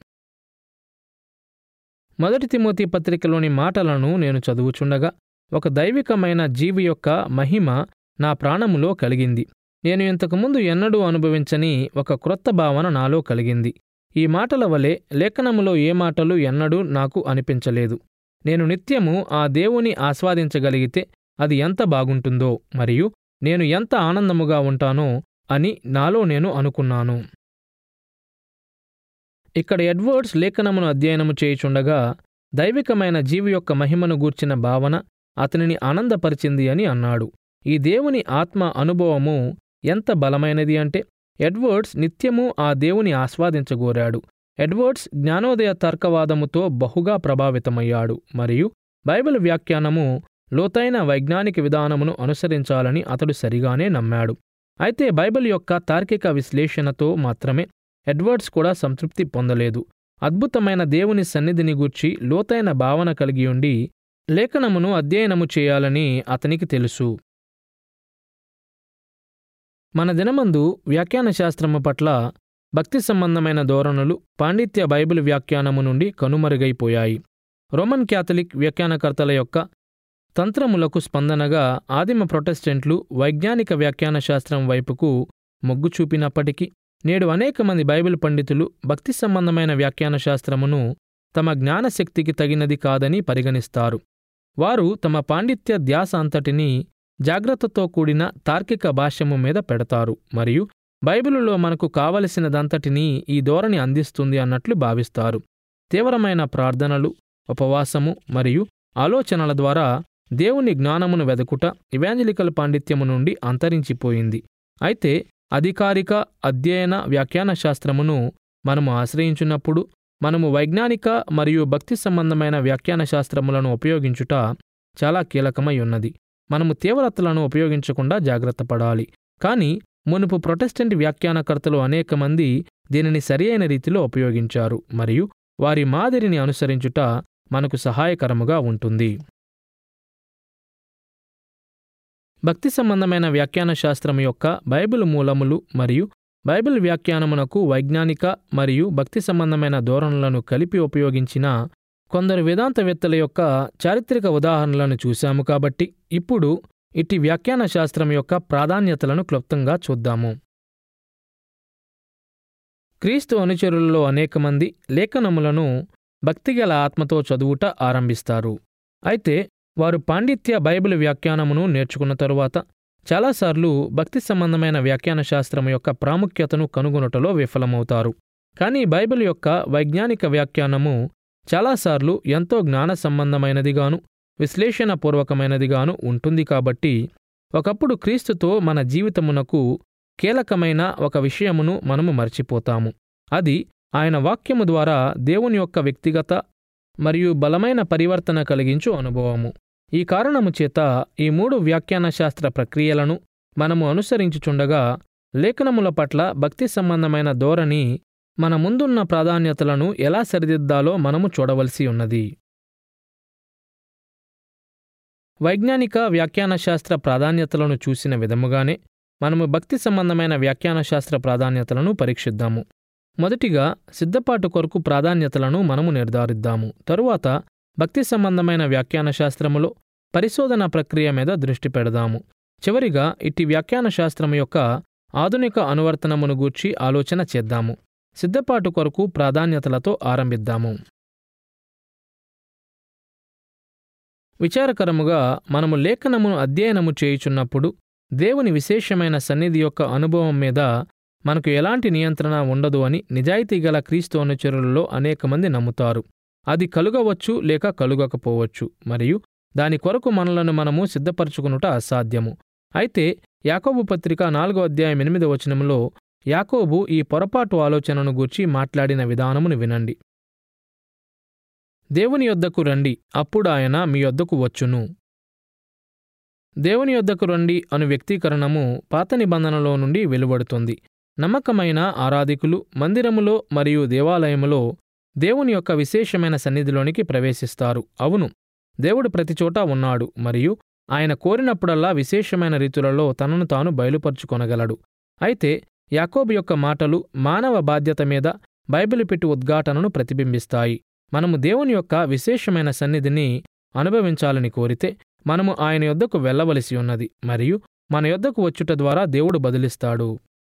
మొదటి తిమోతి పత్రికలోని మాటలను నేను చదువుచుండగా ఒక దైవికమైన జీవి యొక్క మహిమ నా ప్రాణములో కలిగింది నేను ఇంతకుముందు ఎన్నడూ అనుభవించని ఒక క్రొత్త భావన నాలో కలిగింది ఈ మాటల వలె లేఖనములో ఏ మాటలు ఎన్నడూ నాకు అనిపించలేదు నేను నిత్యము ఆ దేవుని ఆస్వాదించగలిగితే అది ఎంత బాగుంటుందో మరియు నేను ఎంత ఆనందముగా ఉంటానో అని నాలో నేను అనుకున్నాను ఇక్కడ ఎడ్వర్డ్స్ లేఖనమును అధ్యయనము చేయుచుండగా దైవికమైన జీవి యొక్క మహిమను గూర్చిన భావన అతనిని ఆనందపరిచింది అని అన్నాడు ఈ దేవుని ఆత్మ అనుభవము ఎంత బలమైనది అంటే ఎడ్వర్డ్స్ నిత్యము ఆ దేవుని ఆస్వాదించగోరాడు ఎడ్వర్డ్స్ జ్ఞానోదయ తర్కవాదముతో బహుగా ప్రభావితమయ్యాడు మరియు బైబిల్ వ్యాఖ్యానము లోతైన వైజ్ఞానిక విధానమును అనుసరించాలని అతడు సరిగానే నమ్మాడు అయితే బైబిల్ యొక్క తార్కిక విశ్లేషణతో మాత్రమే ఎడ్వర్డ్స్ కూడా సంతృప్తి పొందలేదు అద్భుతమైన దేవుని సన్నిధిని గూర్చి లోతైన భావన కలిగి ఉండి లేఖనమును అధ్యయనము చేయాలని అతనికి తెలుసు మన దినమందు వ్యాఖ్యాన శాస్త్రము పట్ల భక్తి సంబంధమైన ధోరణులు పాండిత్య బైబిల్ వ్యాఖ్యానము నుండి కనుమరుగైపోయాయి రోమన్ క్యాథలిక్ వ్యాఖ్యానకర్తల యొక్క తంత్రములకు స్పందనగా ఆదిమ ప్రొటెస్టెంట్లు వైజ్ఞానిక వ్యాఖ్యాన శాస్త్రం వైపుకు మొగ్గు చూపినప్పటికీ నేడు అనేక మంది బైబిల్ పండితులు భక్తి సంబంధమైన వ్యాఖ్యాన శాస్త్రమును తమ జ్ఞానశక్తికి తగినది కాదని పరిగణిస్తారు వారు తమ పాండిత్య ధ్యాస అంతటినీ జాగ్రత్తతో కూడిన తార్కిక భాష్యము మీద పెడతారు మరియు బైబిలులో మనకు కావలసినదంతటినీ ఈ ధోరణి అందిస్తుంది అన్నట్లు భావిస్తారు తీవ్రమైన ప్రార్థనలు ఉపవాసము మరియు ఆలోచనల ద్వారా దేవుని జ్ఞానమును వెదకుట ఇవాంజలికల్ పాండిత్యము నుండి అంతరించిపోయింది అయితే అధికారిక అధ్యయన వ్యాఖ్యాన శాస్త్రమును మనము ఆశ్రయించున్నప్పుడు మనము వైజ్ఞానిక మరియు భక్తి సంబంధమైన వ్యాఖ్యాన శాస్త్రములను ఉపయోగించుట చాలా కీలకమై ఉన్నది మనము తీవ్రతలను ఉపయోగించకుండా జాగ్రత్త పడాలి కానీ మునుపు ప్రొటెస్టెంట్ వ్యాఖ్యానకర్తలు అనేక మంది దీనిని సరియైన రీతిలో ఉపయోగించారు మరియు వారి మాదిరిని అనుసరించుట మనకు సహాయకరముగా ఉంటుంది భక్తి సంబంధమైన వ్యాఖ్యాన శాస్త్రం యొక్క బైబిల్ మూలములు మరియు బైబిల్ వ్యాఖ్యానమునకు వైజ్ఞానిక మరియు భక్తి సంబంధమైన ధోరణులను కలిపి ఉపయోగించిన కొందరు వేదాంతవేత్తల యొక్క చారిత్రక ఉదాహరణలను చూశాము కాబట్టి ఇప్పుడు ఇట్టి వ్యాఖ్యాన శాస్త్రం యొక్క ప్రాధాన్యతలను క్లుప్తంగా చూద్దాము క్రీస్తు అనుచరులలో అనేక మంది లేఖనములను భక్తిగల ఆత్మతో చదువుట ఆరంభిస్తారు అయితే వారు పాండిత్య బైబిల్ వ్యాఖ్యానమును నేర్చుకున్న తరువాత చాలాసార్లు భక్తి సంబంధమైన వ్యాఖ్యాన శాస్త్రం యొక్క ప్రాముఖ్యతను కనుగొనుటలో విఫలమవుతారు కానీ బైబిల్ యొక్క వైజ్ఞానిక వ్యాఖ్యానము చాలాసార్లు ఎంతో జ్ఞాన సంబంధమైనదిగాను విశ్లేషణపూర్వకమైనదిగాను ఉంటుంది కాబట్టి ఒకప్పుడు క్రీస్తుతో మన జీవితమునకు కీలకమైన ఒక విషయమును మనము మర్చిపోతాము అది ఆయన వాక్యము ద్వారా దేవుని యొక్క వ్యక్తిగత మరియు బలమైన పరివర్తన కలిగించు అనుభవము ఈ కారణము చేత ఈ మూడు వ్యాఖ్యాన శాస్త్ర ప్రక్రియలను మనము అనుసరించుచుండగా లేఖనముల పట్ల భక్తి సంబంధమైన ధోరణి మన ముందున్న ప్రాధాన్యతలను ఎలా సరిదిద్దాలో మనము చూడవలసి ఉన్నది వైజ్ఞానిక వ్యాఖ్యాన శాస్త్ర ప్రాధాన్యతలను చూసిన విధముగానే మనము భక్తి సంబంధమైన వ్యాఖ్యాన శాస్త్ర ప్రాధాన్యతలను పరీక్షిద్దాము మొదటిగా సిద్ధపాటు కొరకు ప్రాధాన్యతలను మనము నిర్ధారిద్దాము తరువాత భక్తి సంబంధమైన వ్యాఖ్యాన శాస్త్రములో పరిశోధన ప్రక్రియ మీద దృష్టి పెడదాము చివరిగా ఇట్టి వ్యాఖ్యాన శాస్త్రము యొక్క ఆధునిక అనువర్తనమును గూర్చి ఆలోచన చేద్దాము సిద్ధపాటు కొరకు ప్రాధాన్యతలతో ఆరంభిద్దాము విచారకరముగా మనము లేఖనమును అధ్యయనము చేయుచున్నప్పుడు దేవుని విశేషమైన సన్నిధి యొక్క అనుభవం మీద మనకు ఎలాంటి నియంత్రణ ఉండదు అని నిజాయితీ గల క్రీస్తు అనుచరులలో అనేక మంది నమ్ముతారు అది కలుగవచ్చు లేక కలుగకపోవచ్చు మరియు దాని కొరకు మనలను మనము సిద్ధపరచుకునుట అసాధ్యము అయితే యాకోబు పత్రిక నాలుగో అధ్యాయం ఎనిమిదో వచనములో యాకోబు ఈ పొరపాటు ఆలోచనను గూర్చి మాట్లాడిన విధానమును వినండి దేవుని యొద్దకు రండి అప్పుడు ఆయన మీ యొద్దకు వచ్చును దేవుని యొద్దకు రండి అను వ్యక్తీకరణము పాత నిబంధనలో నుండి వెలువడుతుంది నమ్మకమైన ఆరాధికులు మందిరములో మరియు దేవాలయములో దేవుని యొక్క విశేషమైన సన్నిధిలోనికి ప్రవేశిస్తారు అవును దేవుడు ప్రతిచోటా ఉన్నాడు మరియు ఆయన కోరినప్పుడల్లా విశేషమైన రీతులలో తనను తాను బయలుపరుచుకొనగలడు అయితే యాకోబు యొక్క మాటలు మానవ బాధ్యత మీద బైబిలు పెట్టి ఉద్ఘాటనను ప్రతిబింబిస్తాయి మనము దేవుని యొక్క విశేషమైన సన్నిధిని అనుభవించాలని కోరితే మనము ఆయన యొద్దకు వెళ్ళవలసి ఉన్నది మరియు మన యొద్దకు వచ్చుట ద్వారా దేవుడు బదిలిస్తాడు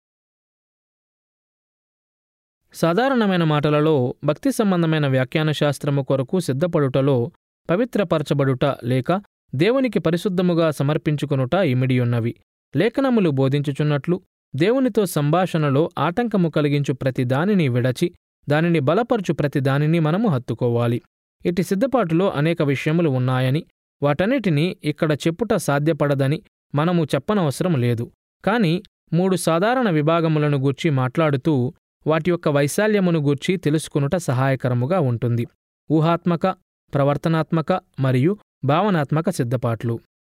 సాధారణమైన మాటలలో భక్తి సంబంధమైన వ్యాఖ్యాన శాస్త్రము కొరకు సిద్ధపడుటలో పవిత్రపరచబడుట లేక దేవునికి పరిశుద్ధముగా సమర్పించుకొనుట ఇమిడియున్నవి లేఖనములు బోధించుచున్నట్లు దేవునితో సంభాషణలో ఆటంకము కలిగించు ప్రతి దానిని విడచి దానిని బలపరచు ప్రతి దానిని మనము హత్తుకోవాలి ఇటు సిద్ధపాటులో అనేక విషయములు ఉన్నాయని వాటన్నిటినీ ఇక్కడ చెప్పుట సాధ్యపడదని మనము చెప్పనవసరం లేదు కాని మూడు సాధారణ విభాగములను గూర్చి మాట్లాడుతూ వాటి యొక్క వైశాల్యమును గూర్చి తెలుసుకునుట సహాయకరముగా ఉంటుంది ఊహాత్మక ప్రవర్తనాత్మక మరియు భావనాత్మక సిద్ధపాట్లు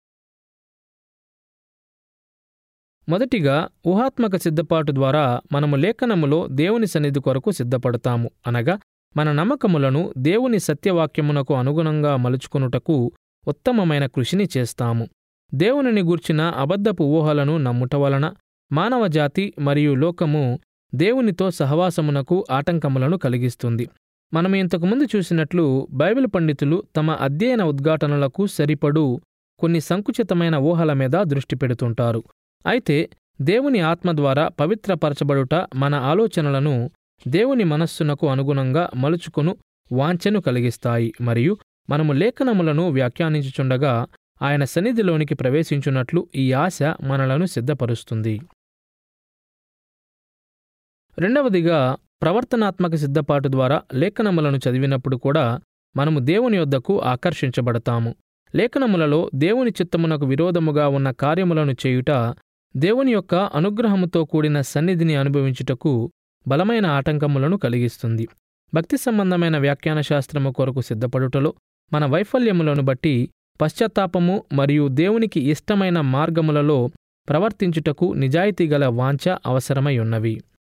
మొదటిగా ఊహాత్మక సిద్ధపాటు ద్వారా మనము లేఖనములో దేవుని సన్నిధి కొరకు సిద్ధపడతాము అనగా మన నమ్మకములను దేవుని సత్యవాక్యమునకు అనుగుణంగా మలుచుకొనుటకు ఉత్తమమైన కృషిని చేస్తాము దేవునిని గూర్చిన అబద్ధపు ఊహలను నమ్ముట వలన మానవజాతి మరియు లోకము దేవునితో సహవాసమునకు ఆటంకములను కలిగిస్తుంది మనం ఇంతకుముందు చూసినట్లు బైబిల్ పండితులు తమ అధ్యయన ఉద్ఘాటనలకు సరిపడు కొన్ని సంకుచితమైన ఊహల మీద దృష్టి పెడుతుంటారు అయితే దేవుని ఆత్మ ద్వారా పవిత్రపరచబడుట మన ఆలోచనలను దేవుని మనస్సునకు అనుగుణంగా మలుచుకును వాంఛను కలిగిస్తాయి మరియు మనము లేఖనములను వ్యాఖ్యానించుచుండగా ఆయన సన్నిధిలోనికి ప్రవేశించున్నట్లు ఈ ఆశ మనలను సిద్ధపరుస్తుంది రెండవదిగా ప్రవర్తనాత్మక సిద్ధపాటు ద్వారా లేఖనములను చదివినప్పుడు కూడా మనము దేవుని యొద్దకు ఆకర్షించబడతాము లేఖనములలో దేవుని చిత్తమునకు విరోధముగా ఉన్న కార్యములను చేయుట దేవుని యొక్క అనుగ్రహముతో కూడిన సన్నిధిని అనుభవించుటకు బలమైన ఆటంకములను కలిగిస్తుంది భక్తి సంబంధమైన వ్యాఖ్యాన శాస్త్రము కొరకు సిద్ధపడుటలో మన వైఫల్యములను బట్టి పశ్చాత్తాపము మరియు దేవునికి ఇష్టమైన మార్గములలో ప్రవర్తించుటకు నిజాయితీగల వాంఛ అవసరమై ఉన్నవి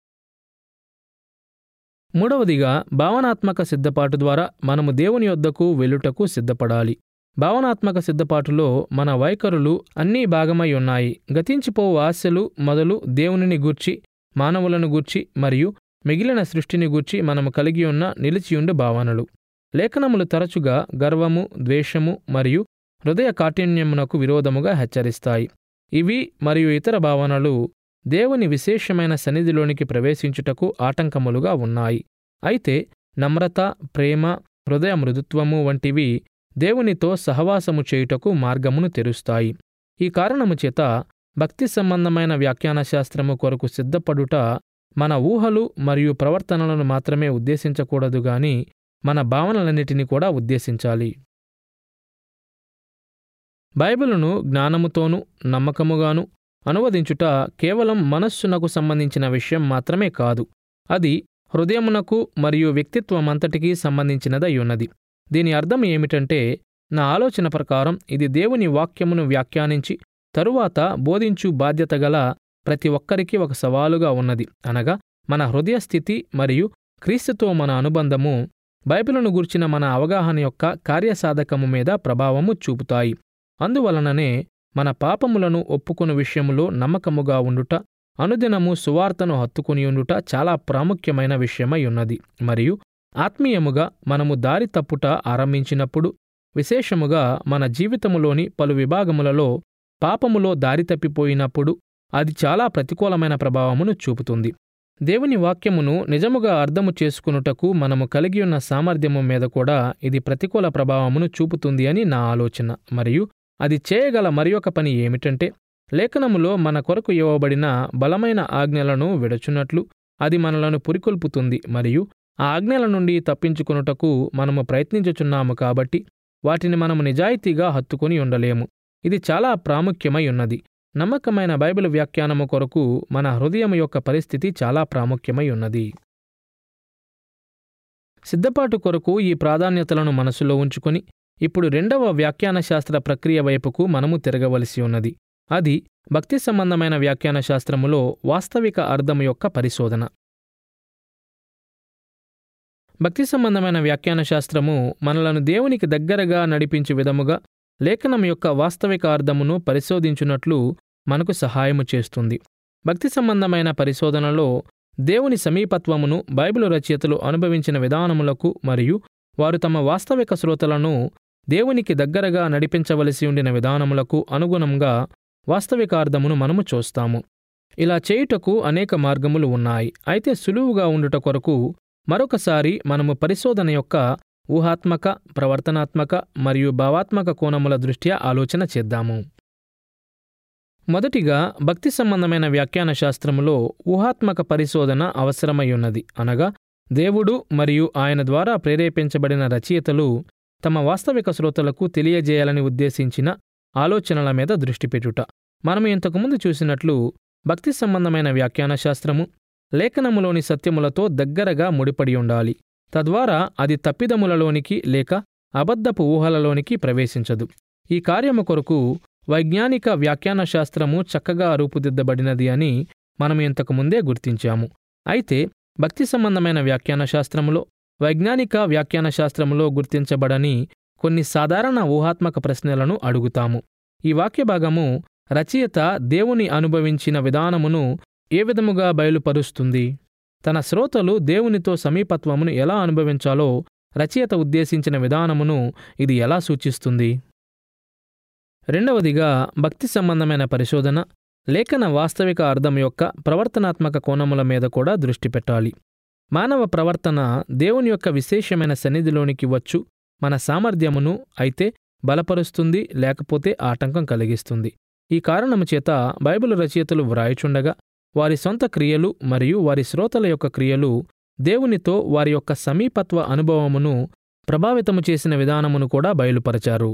మూడవదిగా భావనాత్మక సిద్ధపాటు ద్వారా మనము దేవుని యొద్దకు వెళ్ళుటకు సిద్ధపడాలి భావనాత్మక సిద్ధపాటులో మన వైఖరులు అన్నీ భాగమై ఉన్నాయి గతించిపోవు ఆశలు మొదలు దేవునిని గూర్చి మానవులను గూర్చి మరియు మిగిలిన సృష్టిని గూర్చి మనము కలిగి ఉన్న నిలిచియుండు భావనలు లేఖనములు తరచుగా గర్వము ద్వేషము మరియు హృదయ కాఠిన్యమునకు విరోధముగా హెచ్చరిస్తాయి ఇవి మరియు ఇతర భావనలు దేవుని విశేషమైన సన్నిధిలోనికి ప్రవేశించుటకు ఆటంకములుగా ఉన్నాయి అయితే నమ్రత ప్రేమ హృదయ మృదుత్వము వంటివి దేవునితో సహవాసము చేయుటకు మార్గమును తెరుస్తాయి ఈ కారణము చేత భక్తి సంబంధమైన వ్యాఖ్యాన శాస్త్రము కొరకు సిద్ధపడుట మన ఊహలు మరియు ప్రవర్తనలను మాత్రమే ఉద్దేశించకూడదు గాని మన భావనలన్నిటినీ కూడా ఉద్దేశించాలి బైబిలును జ్ఞానముతోనూ నమ్మకముగాను అనువదించుట కేవలం మనస్సునకు సంబంధించిన విషయం మాత్రమే కాదు అది హృదయమునకు మరియు వ్యక్తిత్వమంతటికీ సంబంధించినదై ఉన్నది దీని అర్థం ఏమిటంటే నా ఆలోచన ప్రకారం ఇది దేవుని వాక్యమును వ్యాఖ్యానించి తరువాత బోధించు బాధ్యత గల ప్రతి ఒక్కరికి ఒక సవాలుగా ఉన్నది అనగా మన హృదయ స్థితి మరియు క్రీస్తుతో మన అనుబంధము బైబిలును గూర్చిన మన అవగాహన యొక్క కార్యసాధకము మీద ప్రభావము చూపుతాయి అందువలననే మన పాపములను ఒప్పుకొను విషయములో నమ్మకముగా ఉండుట అనుదినము సువార్తను హత్తుకుని ఉండుట చాలా ప్రాముఖ్యమైన విషయమై ఉన్నది మరియు ఆత్మీయముగా మనము దారి తప్పుట ఆరంభించినప్పుడు విశేషముగా మన జీవితములోని పలు విభాగములలో పాపములో దారి తప్పిపోయినప్పుడు అది చాలా ప్రతికూలమైన ప్రభావమును చూపుతుంది దేవుని వాక్యమును నిజముగా అర్థము చేసుకునుటకు మనము కలిగి ఉన్న సామర్థ్యము మీద కూడా ఇది ప్రతికూల ప్రభావమును చూపుతుంది అని నా ఆలోచన మరియు అది చేయగల మరియొక పని ఏమిటంటే లేఖనములో మన కొరకు ఇవ్వబడిన బలమైన ఆజ్ఞలను విడచున్నట్లు అది మనలను పురికొల్పుతుంది మరియు ఆ ఆజ్ఞల నుండి తప్పించుకొనుటకు మనము ప్రయత్నించుచున్నాము కాబట్టి వాటిని మనము నిజాయితీగా హత్తుకొని ఉండలేము ఇది చాలా ప్రాముఖ్యమై ఉన్నది నమ్మకమైన బైబిల్ వ్యాఖ్యానము కొరకు మన హృదయం యొక్క పరిస్థితి చాలా ప్రాముఖ్యమై ఉన్నది సిద్ధపాటు కొరకు ఈ ప్రాధాన్యతలను మనసులో ఉంచుకొని ఇప్పుడు రెండవ వ్యాఖ్యాన శాస్త్ర ప్రక్రియ వైపుకు మనము తిరగవలసి ఉన్నది అది భక్తి సంబంధమైన వ్యాఖ్యాన శాస్త్రములో వాస్తవిక అర్థం యొక్క పరిశోధన భక్తి సంబంధమైన వ్యాఖ్యాన శాస్త్రము మనలను దేవునికి దగ్గరగా నడిపించు విధముగా లేఖనం యొక్క వాస్తవిక అర్థమును పరిశోధించున్నట్లు మనకు సహాయము చేస్తుంది భక్తి సంబంధమైన పరిశోధనలో దేవుని సమీపత్వమును బైబిలు రచయితలు అనుభవించిన విధానములకు మరియు వారు తమ వాస్తవిక శ్రోతలను దేవునికి దగ్గరగా నడిపించవలసి ఉండిన విధానములకు అనుగుణంగా వాస్తవికార్థమును మనము చూస్తాము ఇలా చేయుటకు అనేక మార్గములు ఉన్నాయి అయితే సులువుగా ఉండుట కొరకు మరొకసారి మనము పరిశోధన యొక్క ఊహాత్మక ప్రవర్తనాత్మక మరియు భావాత్మక కోణముల దృష్ట్యా ఆలోచన చేద్దాము మొదటిగా భక్తి సంబంధమైన వ్యాఖ్యాన శాస్త్రములో ఊహాత్మక పరిశోధన అవసరమై ఉన్నది అనగా దేవుడు మరియు ఆయన ద్వారా ప్రేరేపించబడిన రచయితలు తమ వాస్తవిక శ్రోతలకు తెలియజేయాలని ఉద్దేశించిన ఆలోచనల మీద దృష్టి పెట్టుట మనము ఇంతకుముందు చూసినట్లు భక్తి సంబంధమైన వ్యాఖ్యాన శాస్త్రము లేఖనములోని సత్యములతో దగ్గరగా ముడిపడి ఉండాలి తద్వారా అది తప్పిదములలోనికి లేక అబద్ధపు ఊహలలోనికి ప్రవేశించదు ఈ కార్యము కొరకు వైజ్ఞానిక వ్యాఖ్యాన శాస్త్రము చక్కగా రూపుదిద్దబడినది అని మనం ఇంతకుముందే గుర్తించాము అయితే భక్తి సంబంధమైన వ్యాఖ్యాన శాస్త్రములో వైజ్ఞానిక వ్యాఖ్యాన శాస్త్రములో గుర్తించబడని కొన్ని సాధారణ ఊహాత్మక ప్రశ్నలను అడుగుతాము ఈ వాక్య భాగము రచయిత దేవుని అనుభవించిన విధానమును ఏ విధముగా బయలుపరుస్తుంది తన శ్రోతలు దేవునితో సమీపత్వమును ఎలా అనుభవించాలో రచయిత ఉద్దేశించిన విధానమును ఇది ఎలా సూచిస్తుంది రెండవదిగా భక్తి సంబంధమైన పరిశోధన లేఖన వాస్తవిక అర్థం యొక్క ప్రవర్తనాత్మక కోణముల మీద కూడా దృష్టి పెట్టాలి మానవ ప్రవర్తన దేవుని యొక్క విశేషమైన సన్నిధిలోనికి వచ్చు మన సామర్థ్యమును అయితే బలపరుస్తుంది లేకపోతే ఆటంకం కలిగిస్తుంది ఈ కారణము చేత బైబిల్ రచయితలు వ్రాయుచుండగా వారి సొంత క్రియలు మరియు వారి శ్రోతల యొక్క క్రియలు దేవునితో వారి యొక్క సమీపత్వ అనుభవమును ప్రభావితము చేసిన విధానమును కూడా బయలుపరచారు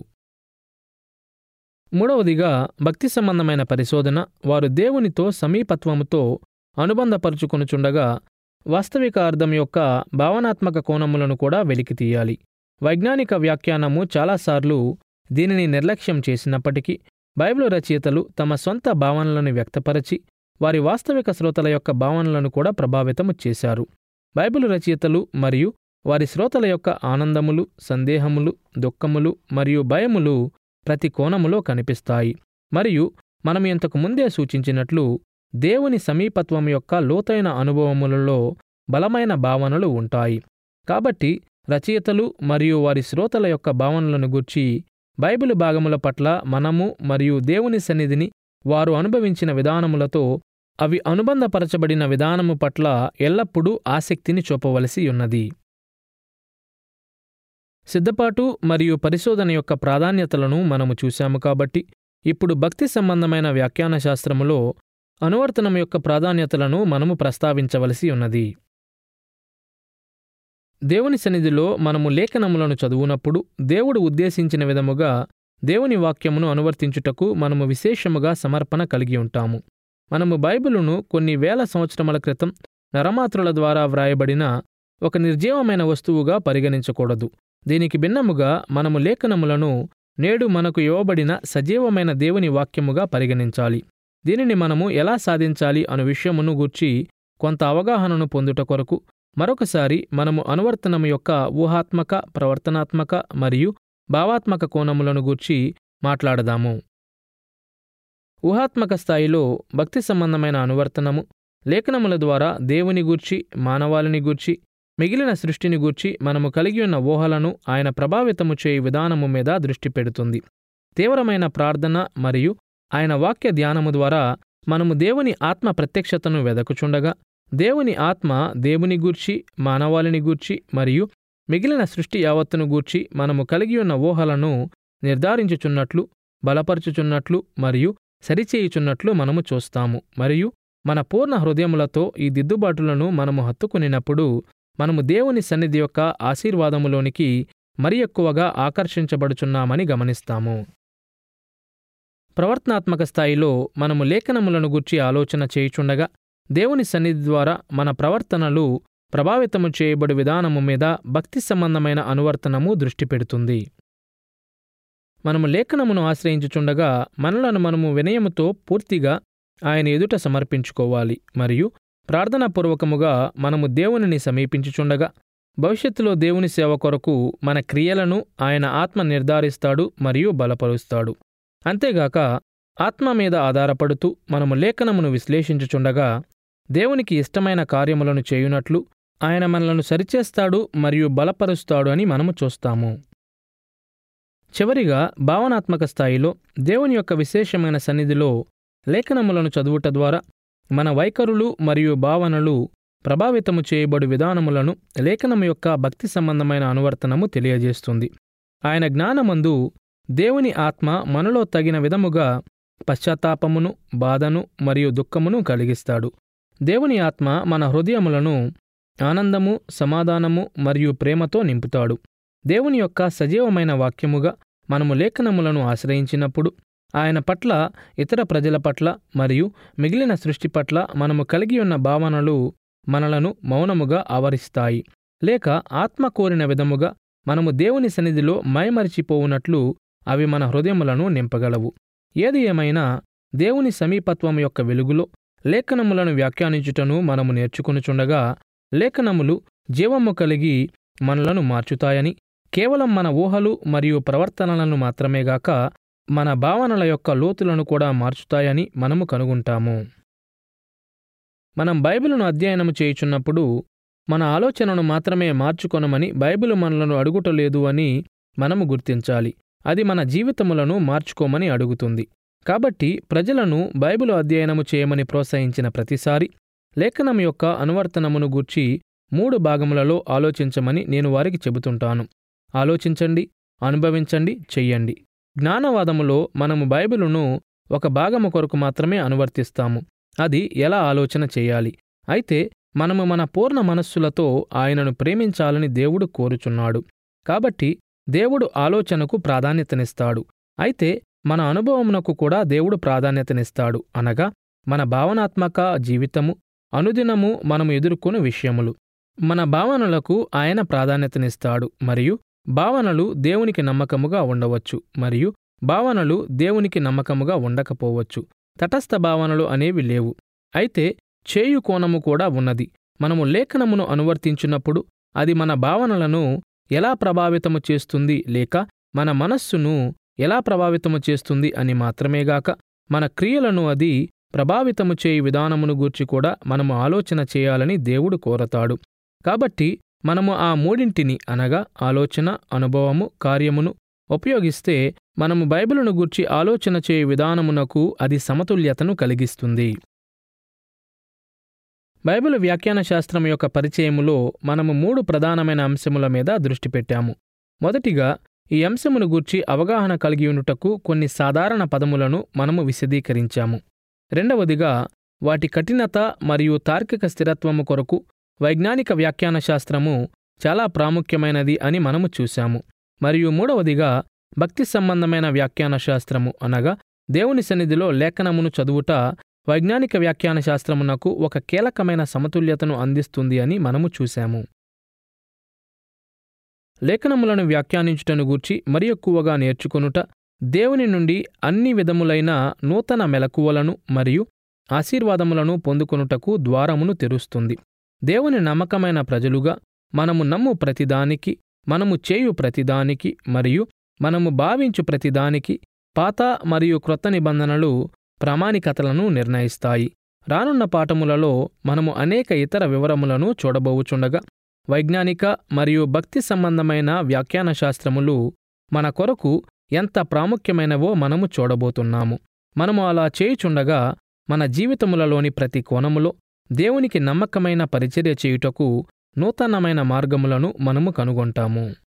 మూడవదిగా భక్తి సంబంధమైన పరిశోధన వారు దేవునితో సమీపత్వముతో అనుబంధపరుచుకొనుచుండగా వాస్తవిక అర్థం యొక్క భావనాత్మక కోణములను కూడా వెలికితీయాలి వైజ్ఞానిక వ్యాఖ్యానము చాలాసార్లు దీనిని నిర్లక్ష్యం చేసినప్పటికీ బైబిల్ రచయితలు తమ సొంత భావనలను వ్యక్తపరచి వారి వాస్తవిక శ్రోతల యొక్క భావనలను కూడా ప్రభావితము చేశారు బైబిల్ రచయితలు మరియు వారి శ్రోతల యొక్క ఆనందములు సందేహములు దుఃఖములు మరియు భయములు ప్రతి కోణములో కనిపిస్తాయి మరియు మనం ఇంతకు ముందే సూచించినట్లు దేవుని సమీపత్వం యొక్క లోతైన అనుభవములలో బలమైన భావనలు ఉంటాయి కాబట్టి రచయితలు మరియు వారి శ్రోతల యొక్క భావనలను గూర్చి బైబిల్ భాగముల పట్ల మనము మరియు దేవుని సన్నిధిని వారు అనుభవించిన విధానములతో అవి అనుబంధపరచబడిన విధానము పట్ల ఎల్లప్పుడూ ఆసక్తిని చూపవలసి ఉన్నది సిద్ధపాటు మరియు పరిశోధన యొక్క ప్రాధాన్యతలను మనము చూశాము కాబట్టి ఇప్పుడు భక్తి సంబంధమైన వ్యాఖ్యాన శాస్త్రములో అనువర్తనం యొక్క ప్రాధాన్యతలను మనము ప్రస్తావించవలసి ఉన్నది దేవుని సన్నిధిలో మనము లేఖనములను చదువునప్పుడు దేవుడు ఉద్దేశించిన విధముగా దేవుని వాక్యమును అనువర్తించుటకు మనము విశేషముగా సమర్పణ కలిగి ఉంటాము మనము బైబిలును కొన్ని వేల సంవత్సరముల క్రితం నరమాత్రుల ద్వారా వ్రాయబడిన ఒక నిర్జీవమైన వస్తువుగా పరిగణించకూడదు దీనికి భిన్నముగా మనము లేఖనములను నేడు మనకు ఇవ్వబడిన సజీవమైన దేవుని వాక్యముగా పరిగణించాలి దీనిని మనము ఎలా సాధించాలి అను విషయమును గూర్చి కొంత అవగాహనను పొందుట కొరకు మరొకసారి మనము అనువర్తనము యొక్క ఊహాత్మక ప్రవర్తనాత్మక మరియు భావాత్మక కోణములను గూర్చి మాట్లాడదాము ఊహాత్మక స్థాయిలో భక్తి సంబంధమైన అనువర్తనము లేఖనముల ద్వారా దేవుని గూర్చి మానవాళిని గూర్చి మిగిలిన సృష్టిని గూర్చి మనము కలిగి ఉన్న ఊహలను ఆయన ప్రభావితము చేయు విధానము మీద దృష్టి పెడుతుంది తీవ్రమైన ప్రార్థన మరియు ఆయన వాక్య ధ్యానము ద్వారా మనము దేవుని ఆత్మ ప్రత్యక్షతను వెదకుచుండగా దేవుని ఆత్మ దేవుని గూర్చి మానవాళిని గూర్చి మరియు మిగిలిన సృష్టి యావత్తును గూర్చి మనము కలిగి ఉన్న ఊహలను నిర్ధారించుచున్నట్లు బలపరచుచున్నట్లు మరియు సరిచేయుచున్నట్లు మనము చూస్తాము మరియు మన పూర్ణ హృదయములతో ఈ దిద్దుబాటులను మనము హత్తుకునినప్పుడు మనము దేవుని సన్నిధి యొక్క ఆశీర్వాదములోనికి మరి ఎక్కువగా ఆకర్షించబడుచున్నామని గమనిస్తాము ప్రవర్తనాత్మక స్థాయిలో మనము లేఖనములను గూర్చి ఆలోచన చేయుచుండగా దేవుని సన్నిధి ద్వారా మన ప్రవర్తనలు ప్రభావితము చేయబడు విధానము మీద భక్తి సంబంధమైన అనువర్తనము దృష్టి పెడుతుంది మనము లేఖనమును ఆశ్రయించుచుండగా మనలను మనము వినయముతో పూర్తిగా ఆయన ఎదుట సమర్పించుకోవాలి మరియు ప్రార్థనాపూర్వకముగా మనము దేవునిని సమీపించుచుండగా భవిష్యత్తులో దేవుని సేవ కొరకు మన క్రియలను ఆయన ఆత్మ నిర్ధారిస్తాడు మరియు బలపరుస్తాడు అంతేగాక ఆత్మ మీద ఆధారపడుతూ మనము లేఖనమును విశ్లేషించుచుండగా దేవునికి ఇష్టమైన కార్యములను చేయునట్లు ఆయన మనలను సరిచేస్తాడు మరియు బలపరుస్తాడు అని మనము చూస్తాము చివరిగా భావనాత్మక స్థాయిలో దేవుని యొక్క విశేషమైన సన్నిధిలో లేఖనములను చదువుట ద్వారా మన వైఖరులు మరియు భావనలు ప్రభావితము చేయబడు విధానములను లేఖనము యొక్క భక్తి సంబంధమైన అనువర్తనము తెలియజేస్తుంది ఆయన జ్ఞానమందు దేవుని ఆత్మ మనలో తగిన విధముగా పశ్చాత్తాపమును బాధను మరియు దుఃఖమును కలిగిస్తాడు దేవుని ఆత్మ మన హృదయములను ఆనందము సమాధానము మరియు ప్రేమతో నింపుతాడు దేవుని యొక్క సజీవమైన వాక్యముగా మనము లేఖనములను ఆశ్రయించినప్పుడు ఆయన పట్ల ఇతర ప్రజల పట్ల మరియు మిగిలిన సృష్టి పట్ల మనము కలిగి ఉన్న భావనలు మనలను మౌనముగా ఆవరిస్తాయి లేక ఆత్మ కోరిన విధముగా మనము దేవుని సన్నిధిలో మైమరిచిపోవునట్లు అవి మన హృదయములను నింపగలవు ఏది ఏమైనా దేవుని సమీపత్వం యొక్క వెలుగులో లేఖనములను వ్యాఖ్యానించుటను మనము నేర్చుకునుచుండగా లేఖనములు జీవము కలిగి మనలను మార్చుతాయని కేవలం మన ఊహలు మరియు ప్రవర్తనలను మాత్రమేగాక మన భావనల యొక్క లోతులను కూడా మార్చుతాయని మనము కనుగొంటాము మనం బైబిలును అధ్యయనము చేయుచున్నప్పుడు మన ఆలోచనను మాత్రమే మార్చుకొనమని బైబిలు మనలను అడుగుటలేదు అని మనము గుర్తించాలి అది మన జీవితములను మార్చుకోమని అడుగుతుంది కాబట్టి ప్రజలను బైబిలు అధ్యయనము చేయమని ప్రోత్సహించిన ప్రతిసారి లేఖనం యొక్క అనువర్తనమును గూర్చి మూడు భాగములలో ఆలోచించమని నేను వారికి చెబుతుంటాను ఆలోచించండి అనుభవించండి చెయ్యండి జ్ఞానవాదములో మనము బైబిలును ఒక భాగము కొరకు మాత్రమే అనువర్తిస్తాము అది ఎలా ఆలోచన చేయాలి అయితే మనము మన పూర్ణ మనస్సులతో ఆయనను ప్రేమించాలని దేవుడు కోరుచున్నాడు కాబట్టి దేవుడు ఆలోచనకు ప్రాధాన్యతనిస్తాడు అయితే మన అనుభవమునకు కూడా దేవుడు ప్రాధాన్యతనిస్తాడు అనగా మన భావనాత్మక జీవితము అనుదినము మనము ఎదుర్కొను విషయములు మన భావనలకు ఆయన ప్రాధాన్యతనిస్తాడు మరియు భావనలు దేవునికి నమ్మకముగా ఉండవచ్చు మరియు భావనలు దేవునికి నమ్మకముగా ఉండకపోవచ్చు తటస్థ భావనలు అనేవి లేవు అయితే చేయు కోణము కూడా ఉన్నది మనము లేఖనమును అనువర్తించినప్పుడు అది మన భావనలను ఎలా ప్రభావితము చేస్తుంది లేక మన మనస్సును ఎలా ప్రభావితము చేస్తుంది అని మాత్రమేగాక మన క్రియలను అది ప్రభావితము చేయు విధానమును గూర్చి కూడా మనము ఆలోచన చేయాలని దేవుడు కోరతాడు కాబట్టి మనము ఆ మూడింటిని అనగా ఆలోచన అనుభవము కార్యమును ఉపయోగిస్తే మనము బైబిలును గూర్చి ఆలోచన చేయు విధానమునకు అది సమతుల్యతను కలిగిస్తుంది బైబిల్ వ్యాఖ్యాన శాస్త్రం యొక్క పరిచయములో మనము మూడు ప్రధానమైన అంశముల మీద దృష్టి పెట్టాము మొదటిగా ఈ అంశమును గూర్చి అవగాహన కలిగి ఉండుటకు కొన్ని సాధారణ పదములను మనము విశదీకరించాము రెండవదిగా వాటి కఠినత మరియు తార్కిక స్థిరత్వము కొరకు వైజ్ఞానిక వ్యాఖ్యాన శాస్త్రము చాలా ప్రాముఖ్యమైనది అని మనము చూశాము మరియు మూడవదిగా భక్తి సంబంధమైన వ్యాఖ్యాన శాస్త్రము అనగా దేవుని సన్నిధిలో లేఖనమును చదువుట వైజ్ఞానిక వ్యాఖ్యాన శాస్త్రమునకు ఒక కీలకమైన సమతుల్యతను అందిస్తుంది అని మనము చూశాము లేఖనములను వ్యాఖ్యానించుటను గూర్చి మరి ఎక్కువగా నేర్చుకొనుట దేవుని నుండి అన్ని విధములైన నూతన మెలకువలను మరియు ఆశీర్వాదములను పొందుకొనుటకు ద్వారమును తెరుస్తుంది దేవుని నమ్మకమైన ప్రజలుగా మనము నమ్ము ప్రతిదానికి మనము చేయు ప్రతిదానికి మరియు మనము భావించు ప్రతిదానికి పాత మరియు క్రొత్త నిబంధనలు ప్రామాణికతలను నిర్ణయిస్తాయి రానున్న పాఠములలో మనము అనేక ఇతర వివరములను చూడబోవుచుండగా వైజ్ఞానిక మరియు భక్తి సంబంధమైన వ్యాఖ్యాన శాస్త్రములు మన కొరకు ఎంత ప్రాముఖ్యమైనవో మనము చూడబోతున్నాము మనము అలా చేయుచుండగా మన జీవితములలోని ప్రతి కోణములో దేవునికి నమ్మకమైన పరిచర్య చేయుటకు నూతనమైన మార్గములను మనము కనుగొంటాము